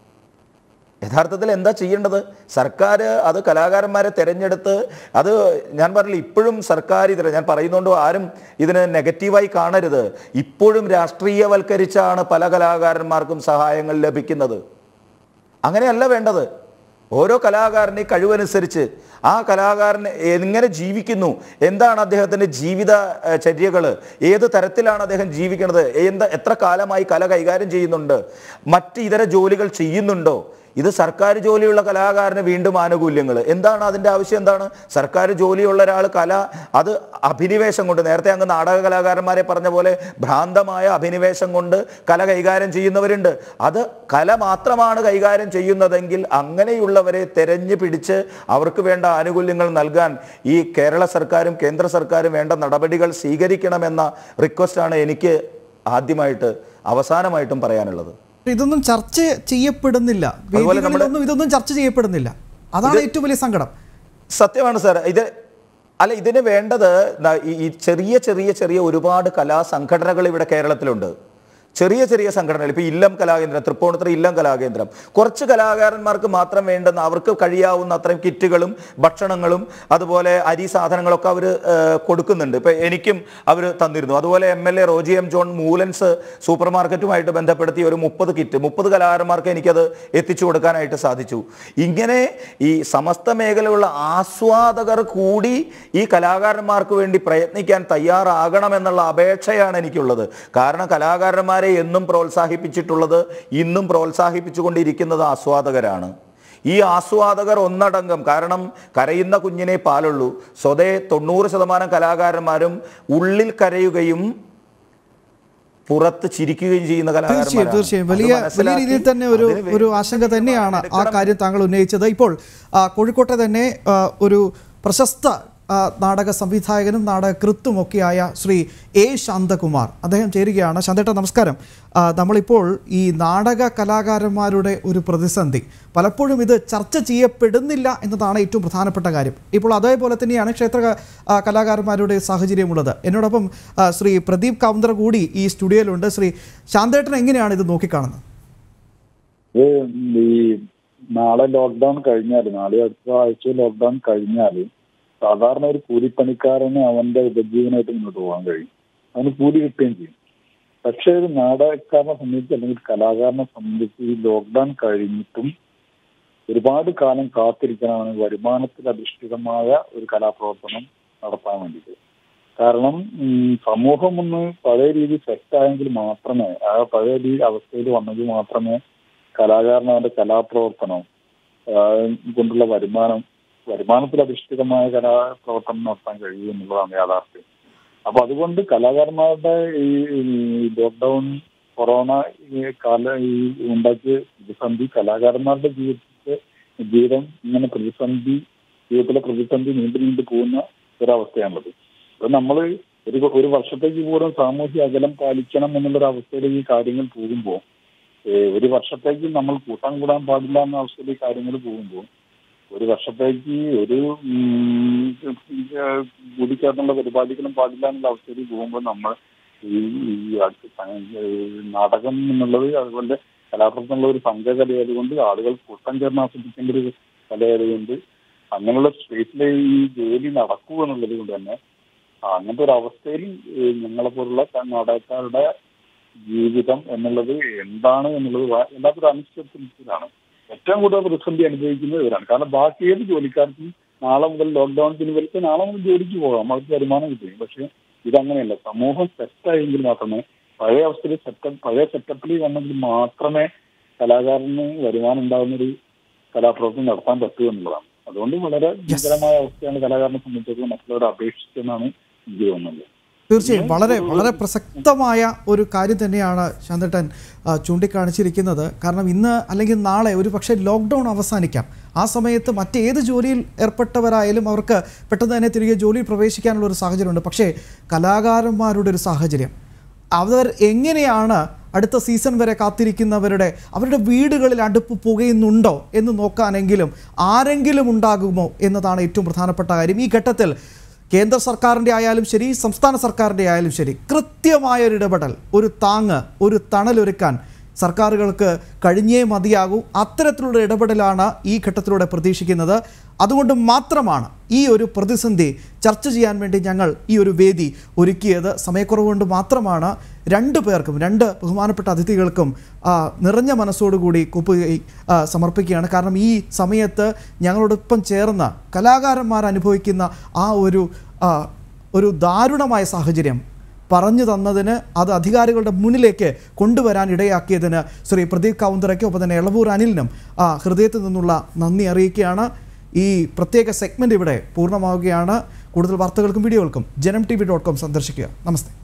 Speaker 3: യഥാർത്ഥത്തിൽ എന്താ ചെയ്യേണ്ടത് സർക്കാർ അത് കലാകാരന്മാരെ തിരഞ്ഞെടുത്ത് അത് ഞാൻ പറഞ്ഞില്ല ഇപ്പോഴും സർക്കാർ ഇതിൽ ഞാൻ പറയുന്നതുകൊണ്ട് ആരും ഇതിന് നെഗറ്റീവായി കാണരുത് ഇപ്പോഴും രാഷ്ട്രീയവൽക്കരിച്ചാണ് പല കലാകാരന്മാർക്കും സഹായങ്ങൾ ലഭിക്കുന്നത് അങ്ങനെയല്ല വേണ്ടത് ഓരോ കലാകാരനെ കഴിവനുസരിച്ച് ആ കലാകാരൻ എങ്ങനെ ജീവിക്കുന്നു എന്താണ് അദ്ദേഹത്തിൻ്റെ ജീവിത ഏഹ്, ചര്യകള് ഏത് തരത്തിലാണ് അദ്ദേഹം ജീവിക്കുന്നത് എന്താ എത്ര കാലമായി കല കൈകാര്യം ചെയ്യുന്നുണ്ട് മറ്റ് ഇതര ജോലികൾ ചെയ്യുന്നുണ്ടോ ഇത് സർക്കാർ ജോലിയുള്ള കലാകാരന് വീണ്ടും ആനുകൂല്യങ്ങൾ എന്താണ് അതിൻ്റെ ആവശ്യം എന്താണ് സർക്കാർ ജോലിയുള്ള ഒരാൾ കല അത് അഭിനിവേശം കൊണ്ട് നേരത്തെ അങ്ങ് നാടക കലാകാരന്മാരെ പറഞ്ഞ പോലെ ഭ്രാന്തമായ അഭിനിവേശം കൊണ്ട് കല കൈകാര്യം ചെയ്യുന്നവരുണ്ട് അത് കല മാത്രമാണ് കൈകാര്യം ചെയ്യുന്നതെങ്കിൽ അങ്ങനെയുള്ളവരെ തെരഞ്ഞു പിടിച്ച് അവർക്ക് വേണ്ട ആനുകൂല്യങ്ങൾ നൽകാൻ ഈ കേരള സർക്കാരും കേന്ദ്ര സർക്കാരും വേണ്ട നടപടികൾ സ്വീകരിക്കണമെന്ന റിക്വസ്റ്റാണ് എനിക്ക് ആദ്യമായിട്ട് അവസാനമായിട്ടും പറയാനുള്ളത്
Speaker 1: ഇതൊന്നും ചർച്ച ചെയ്യപ്പെടുന്നില്ല
Speaker 3: അതുപോലെ നമ്മുടെ-
Speaker 1: വേദികളിലൊന്നും ഇതൊന്നും ചർച്ച ചെയ്യപ്പെടുന്നില്ല അതാണ് ഏറ്റവും വലിയ സങ്കടം
Speaker 3: സത്യമാണ് സാർ ഇത് അല്ല ഇതിന് വേണ്ടത് ന- ഈ- ഈ ചെറിയ ചെറിയ ചെറിയ ഒരുപാട് കലാസംഘടനകൾ ഇവിടെ കേരളത്തിലുണ്ട് ചെറിയ ചെറിയ സംഘടനകൾ ഇപ്പൊ ഇല്ലം കലാകേന്ദ്രം തൃപ്പൂണിത്തുറ ഇല്ലം കലാകേന്ദ്രം കുറച്ച് കലാകാരന്മാർക്ക് മാത്രം വേണ്ടുന്ന അവർക്ക് കഴിയാവുന്ന അത്രയും കിറ്റുകളും ഭക്ഷണങ്ങളും അതുപോലെ അരി സാധനങ്ങളൊക്കെ അവർ കൊടുക്കുന്നുണ്ട് ഇപ്പൊ എനിക്കും അവർ തന്നിരുന്നു അതുപോലെ M L A Roji M John Moolans super മാർക്കറ്റുമായിട്ട് ബന്ധപ്പെടുത്തി ഒരു മുപ്പത് കിറ്റ് മുപ്പത് കലാകാരന്മാർക്ക് എനിക്കത് എത്തിച്ചു കൊടുക്കാനായിട്ട് സാധിച്ചു ഇങ്ങനെ ഈ സമസ്ത മേഖലയുള്ള ആസ്വാദകർ കൂടി ഈ കലാകാരന്മാർക്ക് വേണ്ടി പ്രയത്നിക്കാൻ തയ്യാറാകണമെന്നുള്ള അപേക്ഷയാണ് എനിക്കുള്ളത് കാരണം കലാകാരന്മാരെ എന്നും പ്രോത്സാഹിപ്പിച്ചിട്ടുള്ളത് ഇന്നും പ്രോത്സാഹിപ്പിച്ചുകൊണ്ടിരിക്കുന്നത് ആസ്വാദകരാണ് ഈ ആസ്വാദകർ ഒന്നടങ്കം കാരണം കരയുന്ന കുഞ്ഞിനെ പാലുള്ളൂ സ്വതേ തൊണ്ണൂറ് ശതമാനം കലാകാരന്മാരും ഉള്ളിൽ കരയുകയും പുറത്ത് ചിരിക്കുകയും ചെയ്യുന്ന
Speaker 1: തീർച്ചയായും
Speaker 3: കലാകാരന്മാരാണ്.
Speaker 1: തീർച്ചയായും
Speaker 3: അത്
Speaker 1: വലിയ വലിയ
Speaker 3: മനസ്സിലാക്കി
Speaker 1: രീതിയിൽ തന്നെ ഒരു
Speaker 3: അതിന് വേണ്ടി
Speaker 1: ഒരു ആശങ്ക തന്നെയാണ് ആ
Speaker 3: എടുക്കണം.
Speaker 1: കാര്യം താങ്കൾ ഉന്നയിച്ചത് ഇപ്പോൾ ആ, കോഴിക്കോട്ടെ തന്നെ ആ, ഒരു പ്രശസ്ത ആ, നാടക സംവിധായകനും നാടകകൃത്തും ഒക്കെയായ ശ്രീ എ ശാന്തകുമാർ അദ്ദേഹം ചേരുകയാണ് ശാന്തേട്ട നമസ്കാരം ആ, നമ്മളിപ്പോൾ ഈ നാടക കലാകാരന്മാരുടെ ഒരു പ്രതിസന്ധി പലപ്പോഴും ഇത് ചർച്ച ചെയ്യപ്പെടുന്നില്ല എന്നതാണ് ഏറ്റവും പ്രധാനപ്പെട്ട കാര്യം ഇപ്പോൾ അതേപോലെ തന്നെയാണ് ക്ഷേത്ര ആ, കലാകാരന്മാരുടെ സാഹചര്യമുള്ളത് എന്നോടൊപ്പം ആ, ശ്രീ പ്രദീപ് കൗന്തർ കൂടി ഈ സ്റ്റുഡിയോയിലുണ്ട് ശ്രീ ശാന്തേട്ടൻ എങ്ങനെയാണ് ഇത് നോക്കിക്കാണുന്നത്
Speaker 8: ഇത് ഈ നാളെ ലോക്ക്ഡൌൺ കഴിഞ്ഞാൽ നാളെ അടുത്ത ആഴ്ച ലോക്ക്ഡൌൺ കഴിഞ്ഞാൽ സാധാരണ ഒരു കൂലിപ്പണിക്കാരന് അവന്റെ ഉപജീവനമായിട്ട് മുന്നോട്ട് പോകാൻ കഴിയും അവന് കൂലി കിട്ടുകയും ചെയ്യും പക്ഷേ ഒരു നാടകക്കാരനെ സംബന്ധിച്ച് അല്ലെങ്കിൽ കലാകാരനെ സംബന്ധിച്ച് ഈ ലോക്ക്ഡൌൺ കഴിഞ്ഞിട്ടും ഒരുപാട് കാലം കാത്തിരിക്കാനാണ് വരുമാനത്തിൽ അധിഷ്ഠിതമായ ഒരു കലാപ്രവർത്തനം നടത്താൻ വേണ്ടിയിട്ട് കാരണം ഉം, സമൂഹം ഒന്ന് പഴയ രീതി സെറ്റ് ആയെങ്കിൽ മാത്രമേ ആ പഴയ രീതി അവസ്ഥയിൽ വന്നെങ്കിൽ മാത്രമേ കലാകാരന് അവന്റെ കലാപ്രവർത്തനം ആ, കൊണ്ടുള്ള വരുമാനം വരുമാനത്തിൽ അധിഷ്ഠിതമായ കലാപ്രവർത്തനം നടത്താൻ കഴിയൂ എന്നുള്ളതാണ് യാഥാർത്ഥ്യം അപ്പൊ അതുകൊണ്ട് കലാകാരന്മാരുടെ ഈ ഈ ലോക്ക്ഡൌൺ കൊറോണ ഈ കാല ഈ ഉണ്ടാക്കിയ പ്രതിസന്ധി കലാകാരന്മാരുടെ ജീവിതത്തെ ജീവിതം ഇങ്ങനെ പ്രതിസന്ധി ജീവിതത്തിലെ പ്രതിസന്ധി നീണ്ടു നീണ്ടു പോകുന്ന ഒരവസ്ഥയാണുള്ളത് അത് നമ്മൾ ഒരു ഒരു വർഷത്തേക്ക് പോലും സാമൂഹ്യ അകലം പാലിക്കണം എന്നുള്ളൊരു അവസ്ഥയിലേക്ക് ഈ കാര്യങ്ങൾ പോകുമ്പോൾ ഒരു വർഷത്തേക്ക് നമ്മൾ കൂട്ടാൻ കൂടാൻ പാടില്ല എന്ന അവസ്ഥയിൽ ഈ കാര്യങ്ങൾ പോകുമ്പോൾ ഒരു വർഷത്തേക്ക് ഒരു കൂടിക്കാട്ടുള്ള പരിപാടികളും പാടില്ല എന്നുള്ള അവസ്ഥയിൽ പോകുമ്പോൾ നമ്മൾ ഈ ഈ അടുത്ത സ- ഈ നാടകം എന്നുള്ളത് അതുപോലെ കലാപ്രവർത്തനം എന്നുള്ള ഒരു സംഘകലയായതുകൊണ്ട് ആളുകൾ കൂട്ടം ചേർന്ന് ആസ്വദിക്കേണ്ട ഒരു കലയായതുകൊണ്ട് അങ്ങനെയുള്ള സ്പേസിലെ ഈ ജോലി നടക്കൂ എന്നുള്ളത് കൊണ്ട് തന്നെ ആ, അങ്ങനത്തെ ഒരു അവസ്ഥയിൽ ഞങ്ങളെ പോലുള്ള നാടകക്കാരുടെ ജീവിതം എന്നുള്ളത് എന്താണ് എന്നുള്ളത് വ- വല്ലാത്തൊരു അനിശ്ചിതത്വത്തിലാണ് ഏറ്റവും കൂടുതൽ പ്രതിസന്ധി അനുഭവിക്കുന്നത് ഇവരാണ് കാരണം ബാക്കി ഏത് ജോലിക്കാർക്കും നാളെ മുതൽ ലോക്ക്ഡൌൺ പിൻവലിച്ച് നാളെ മുതൽ ജോലിക്ക് പോകാം അവർക്ക് വരുമാനം കിട്ടും പക്ഷെ ഇതങ്ങനെയല്ല സമൂഹം സെറ്റായെങ്കിൽ മാത്രമേ പഴയ അവസ്ഥയിൽ സെറ്റപ്പ് പഴയ സെറ്റപ്പിൽ വന്നെങ്കിൽ മാത്രമേ കലാകാരന് വരുമാനം ഉണ്ടാകുന്ന ഒരു കലാപ്രവർത്തനം നടത്താൻ പറ്റൂ എന്നുള്ളതാണ് അതുകൊണ്ട് വളരെ ഭീകരമായ അവസ്ഥയാണ് കലാകാരനെ സംബന്ധിച്ചിടത്തോളം മറ്റുള്ളവരെ അപേക്ഷിച്ചെന്നാണ് എനിക്ക് തോന്നുന്നത്
Speaker 1: തീർച്ചയായും വളരെ വളരെ പ്രസക്തമായ ഒരു കാര്യം തന്നെയാണ് ശാന്തട്ടൻ ആ, ചൂണ്ടിക്കാണിച്ചിരിക്കുന്നത് കാരണം ഇന്ന് അല്ലെങ്കിൽ നാളെ ഒരു പക്ഷേ ലോക്ക്ഡൗൺ അവസാനിക്കാം ആ സമയത്ത് മറ്റേത് ജോലിയിൽ ഏർപ്പെട്ടവരായാലും അവർക്ക് പെട്ടെന്ന് തന്നെ തിരികെ ജോലിയിൽ പ്രവേശിക്കാനുള്ള ഒരു സാഹചര്യമുണ്ട് പക്ഷേ കലാകാരന്മാരുടെ ഒരു സാഹചര്യം അവർ എങ്ങനെയാണ് അടുത്ത സീസൺ വരെ കാത്തിരിക്കുന്നവരുടെ അവരുടെ വീടുകളിൽ അടുപ്പ് പുകയുന്നുണ്ടോ എന്ന് നോക്കാനെങ്കിലും ആരെങ്കിലും ഉണ്ടാകുമോ എന്നതാണ് ഏറ്റവും പ്രധാനപ്പെട്ട കാര്യം ഈ ഘട്ടത്തിൽ കേന്ദ്ര സർക്കാരിൻ്റെ ആയാലും ശരി സംസ്ഥാന സർക്കാരിൻ്റെ ആയാലും ശരി കൃത്യമായ ഒരു ഇടപെടൽ ഒരു താങ്ങ് ഒരു തണലൊരുക്കാൻ സർക്കാരുകൾക്ക് കഴിഞ്ഞേ മതിയാകൂ അത്തരത്തിലുള്ള ഇടപെടലാണ് ഈ ഘട്ടത്തിലൂടെ പ്രതീക്ഷിക്കുന്നത് അതുകൊണ്ട് മാത്രമാണ് ഈ ഒരു പ്രതിസന്ധി ചർച്ച ചെയ്യാൻ വേണ്ടി ഞങ്ങൾ ഈ ഒരു വേദി ഒരുക്കിയത് സമയക്കുറവ് കൊണ്ട് മാത്രമാണ് രണ്ട് പേർക്കും രണ്ട് ബഹുമാനപ്പെട്ട അതിഥികൾക്കും ആ, നിറഞ്ഞ മനസ്സോടുകൂടി കുപ്പുകൈ ആ, സമർപ്പിക്കുകയാണ് കാരണം ഈ സമയത്ത് ഞങ്ങളോടൊപ്പം ചേർന്ന് കലാകാരന്മാർ അനുഭവിക്കുന്ന ആ ഒരു ആ, ഒരു ദാരുണമായ സാഹചര്യം പറഞ്ഞു തന്നതിന് അത് അധികാരികളുടെ മുന്നിലേക്ക് കൊണ്ടുവരാൻ ഇടയാക്കിയതിന് ശ്രീ പ്രദീപ് കൗന്തറയ്ക്കും ഒപ്പം തന്നെ എളവൂർ അനിലിനും ആ ഹൃദയത്തിൽ നിന്നുള്ള നന്ദി അറിയിക്കുകയാണ് ഈ പ്രത്യേക സെഗ്മെൻറ്റ് ഇവിടെ പൂർണ്ണമാവുകയാണ് കൂടുതൽ വാർത്തകൾക്കും വീഡിയോകൾക്കും ജനം ടി വി ഡോട്ട് കോം സന്ദർശിക്കുക നമസ്തേ